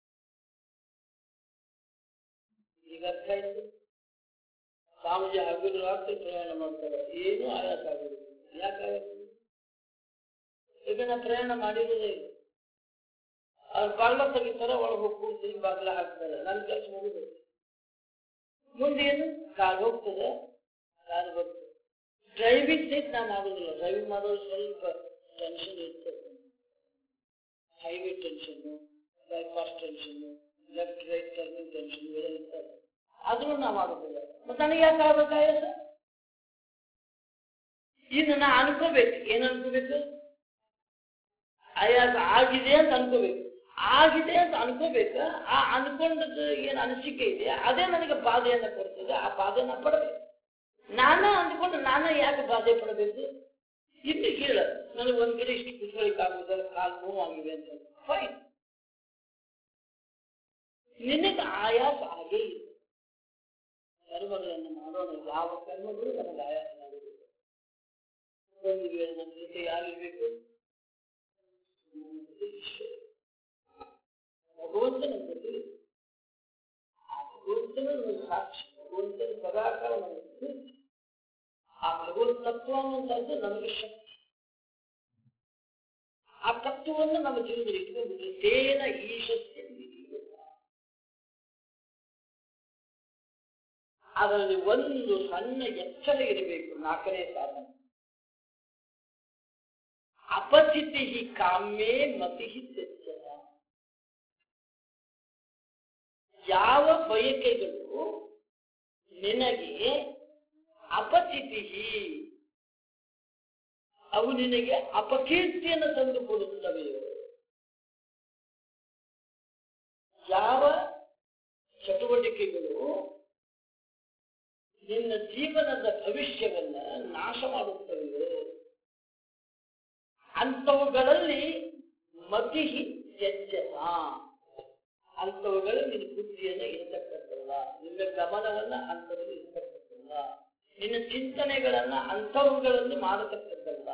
ಈಗ ಅರ್ಥ ಆಯ್ತು ಸ್ವಾಮೀಜಿ ಹಗಲು ರಾತ್ರಿ ಪ್ರಯಾಣ ಮಾಡ್ತಾರೆ ಏನೂ ಆಯಾಸ ಆಗುದಿಲ್ಲ ಯಾಕೆ ಆಗುದಿಲ್ಲ ಈಗ ನಾ ಪ್ರಯಾಣ ಮಾಡಿರೋದೇ ಇಲ್ಲ ಅವ್ರು ಬಾಗ್ಲ ತೆಗಿತಾರೆ ಒಳಗೆ ಹೋಗಿ ಕೂರ್ತೀನಿ ಬಾಗ್ಲ ಹಾಕ್ತಾರೆ ನನ್ನ ಕೆಲಸ ಮುಗಿದು ಮುಂದೇನು ಕಾರ್ ಹೋಗ್ತದೆ ಕಾರ್ ಬರ್ತದೆ ಡ್ರೈವಿಂಗ್ ಸಹಿತ ನಾ ಮಾಡೋದಿಲ್ಲ ಡ್ರೈವಿಂಗ್ ಮಾಡೋದು ಸ್ವಲ್ಪ ಟೆನ್ಷನ್ ಇರ್ತದೆ highway tension bypass tension left right turning tension ಇವೆಲ್ಲ ಇರ್ತದೆ ಆದ್ರೂ ನಾ ಮಾಡೋದಿಲ್ಲ ಮತ್ತೆ ನನಗೆ ಯಾಕೆ ಆಗ್ಬೇಕು ಆಯಾಸ ಇನ್ನು ನಾ ಅನ್ಕೋಬೇಕು ಏನ್ ಅನ್ಕೋಬೇಕು ಆಯಾಸ ಆಗಿದೆ ಅಂತ ಅನ್ಕೋಬೇಕು ಆಗಿದೆ ಅಂತ ಅನ್ಕೋಬೇಕು ಆ ಅನ್ಕೊಂಡದ್ದು ಏನ್ ಅನಿಸಿಕೆ ಇದೆ ಅದೇ ನನಗೆ ಬಾಧೆಯನ್ನ ಕೊಡ್ತದೆ ಆ ಬಾಧೆನ ಪಡಬೇಕು ನಾನೇ ಅಂದ್ಕೊಂಡು ನಾನೇ ಯಾಕೆ ಬಾಧೆ ಪಡಬೇಕು ಇನ್ನು ಹೇಳ ನನಗೆ ಒಂದ್ ಕಡೆ ಇಷ್ಟು ಕುತ್ಕೊಳಿಕ್ ಆಗುದಿಲ್ಲ ಕಾಲು ನೋವು ಆಗಿದೆ ಅಂತ ಫೈನ್ ನಿನಗೆ ಆಯಾಸ ಆಗೇ ಇಲ್ಲ ಕರ್ಮಗಳನ್ನು ಮಾಡೋಣ ಯಾವ ಕರ್ಮಗಳು ನಮಗೆ ಆಯಾಸ ಆಗುದಿಲ್ಲ ಒಂದು ವೇಳೆ ನನ್ನ ಜೊತೆ ಯಾರಿರ್ಬೇಕು ಭಗವಂತನ ಜೊತೆ ಆ ಭಗವಂತನ ನಮಗೆ ಸಾಕ್ಷಿ ಭಗವಂತನ ಸದಾಕಾಲ ನಮಗೆ ಸ್ಫೂರ್ತಿ. ಆ ಭಗವತ್ ತತ್ವ ಅನ್ನುವಂಥದ್ದು ನಮಗೆ ಶಕ್ತಿ ಆ ತತ್ವವನ್ನು ನಮ್ಮ ಜೀವನದಲ್ಲಿ ಇಟ್ಕೊಂಡ್ಬಿಟ್ರೆ ತೇನ ಈಶಸ್ಯ ಅದರಲ್ಲಿ ಒಂದು ಸಣ್ಣ ಎಚ್ಚರ ಇರಬೇಕು ನಾಲ್ಕನೇ ಸಾಧನ ಅಪಚಿತಿ ಕಾಮ್ಯೇ ಮತಿ ತೆಚ್ಚರ ಯಾವ ಬಯಕೆಗಳು ನಿನಗೆ ಅಪಚಿತಿ ಅವು ನಿನಗೆ ಅಪಕೀರ್ತಿಯನ್ನು ತಂದು ಕೊಡುತ್ತವೆಯೋ ಯಾವ ಚಟುವಟಿಕೆಗಳು ನಿನ್ನ ಜೀವನದ ಭವಿಷ್ಯವನ್ನ ನಾಶ ಮಾಡುತ್ತವೆಯೋ ಅಂಥವುಗಳಲ್ಲಿ ಮತಿ ಎಚ್ಚರ ಅಂಥವುಗಳು ನಿನ್ನ ಬುದ್ಧಿಯನ್ನ ಇರ್ತಕ್ಕಂಥಲ್ಲ ನಿನ್ನ ಗಮನವನ್ನ ಅಂಥದ್ದು ಇರ್ತಕ್ಕಂಥಲ್ಲ ನಿನ್ನ ಚಿಂತನೆಗಳನ್ನ ಅಂಥವುಗಳಲ್ಲಿ ಮಾಡತಕ್ಕದ್ದಲ್ಲ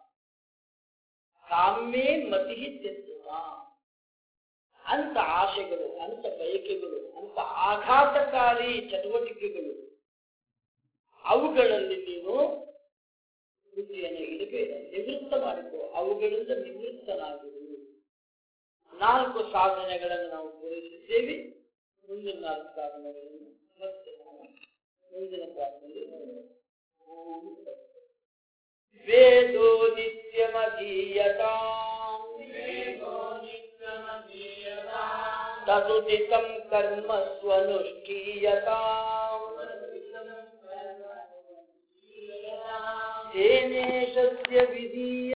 ಕಾಮ್ಯೇ ಮತಿ ಎಚ್ಚರ ಅಂತ ಆಶೆಗಳು ಅಂತ ಬಯಕೆಗಳು ಅಂತ ಆಘಾತಕಾರಿ ಚಟುವಟಿಕೆಗಳು ಅವುಗಳಲ್ಲಿ ನೀನು ಬುದ್ಧಿಯನ್ನು ಇಡಬೇಡ ನಿವೃತ್ತ ಮಾಡಿಕೊ ಅವುಗಳಿಂದ ನಿವೃತ್ತನಾಗಿರು ನಾಲ್ಕು ಸಾಧನೆಗಳನ್ನು ನಾವು ಪೂರೈಸಿದ್ದೇವೆ ಮುಂದಿನ ನಾಲ್ಕು ಸಾಧನೆಗಳನ್ನು ಮತ್ತೆ ನಾವು ಮುಂದಿನ ಕ್ಲಾಸ್ನಲ್ಲಿ ನೋಡೋಣ ಓಂ ತತ್ಸತ್. ವೇದೋ ನಿತ್ಯಮಧೀಯತಾಂ ತದುದಿತಂ ಕರ್ಮ ಸ್ವನುಷ್ಠೀಯತಾಂ तेनेशस्य विधीय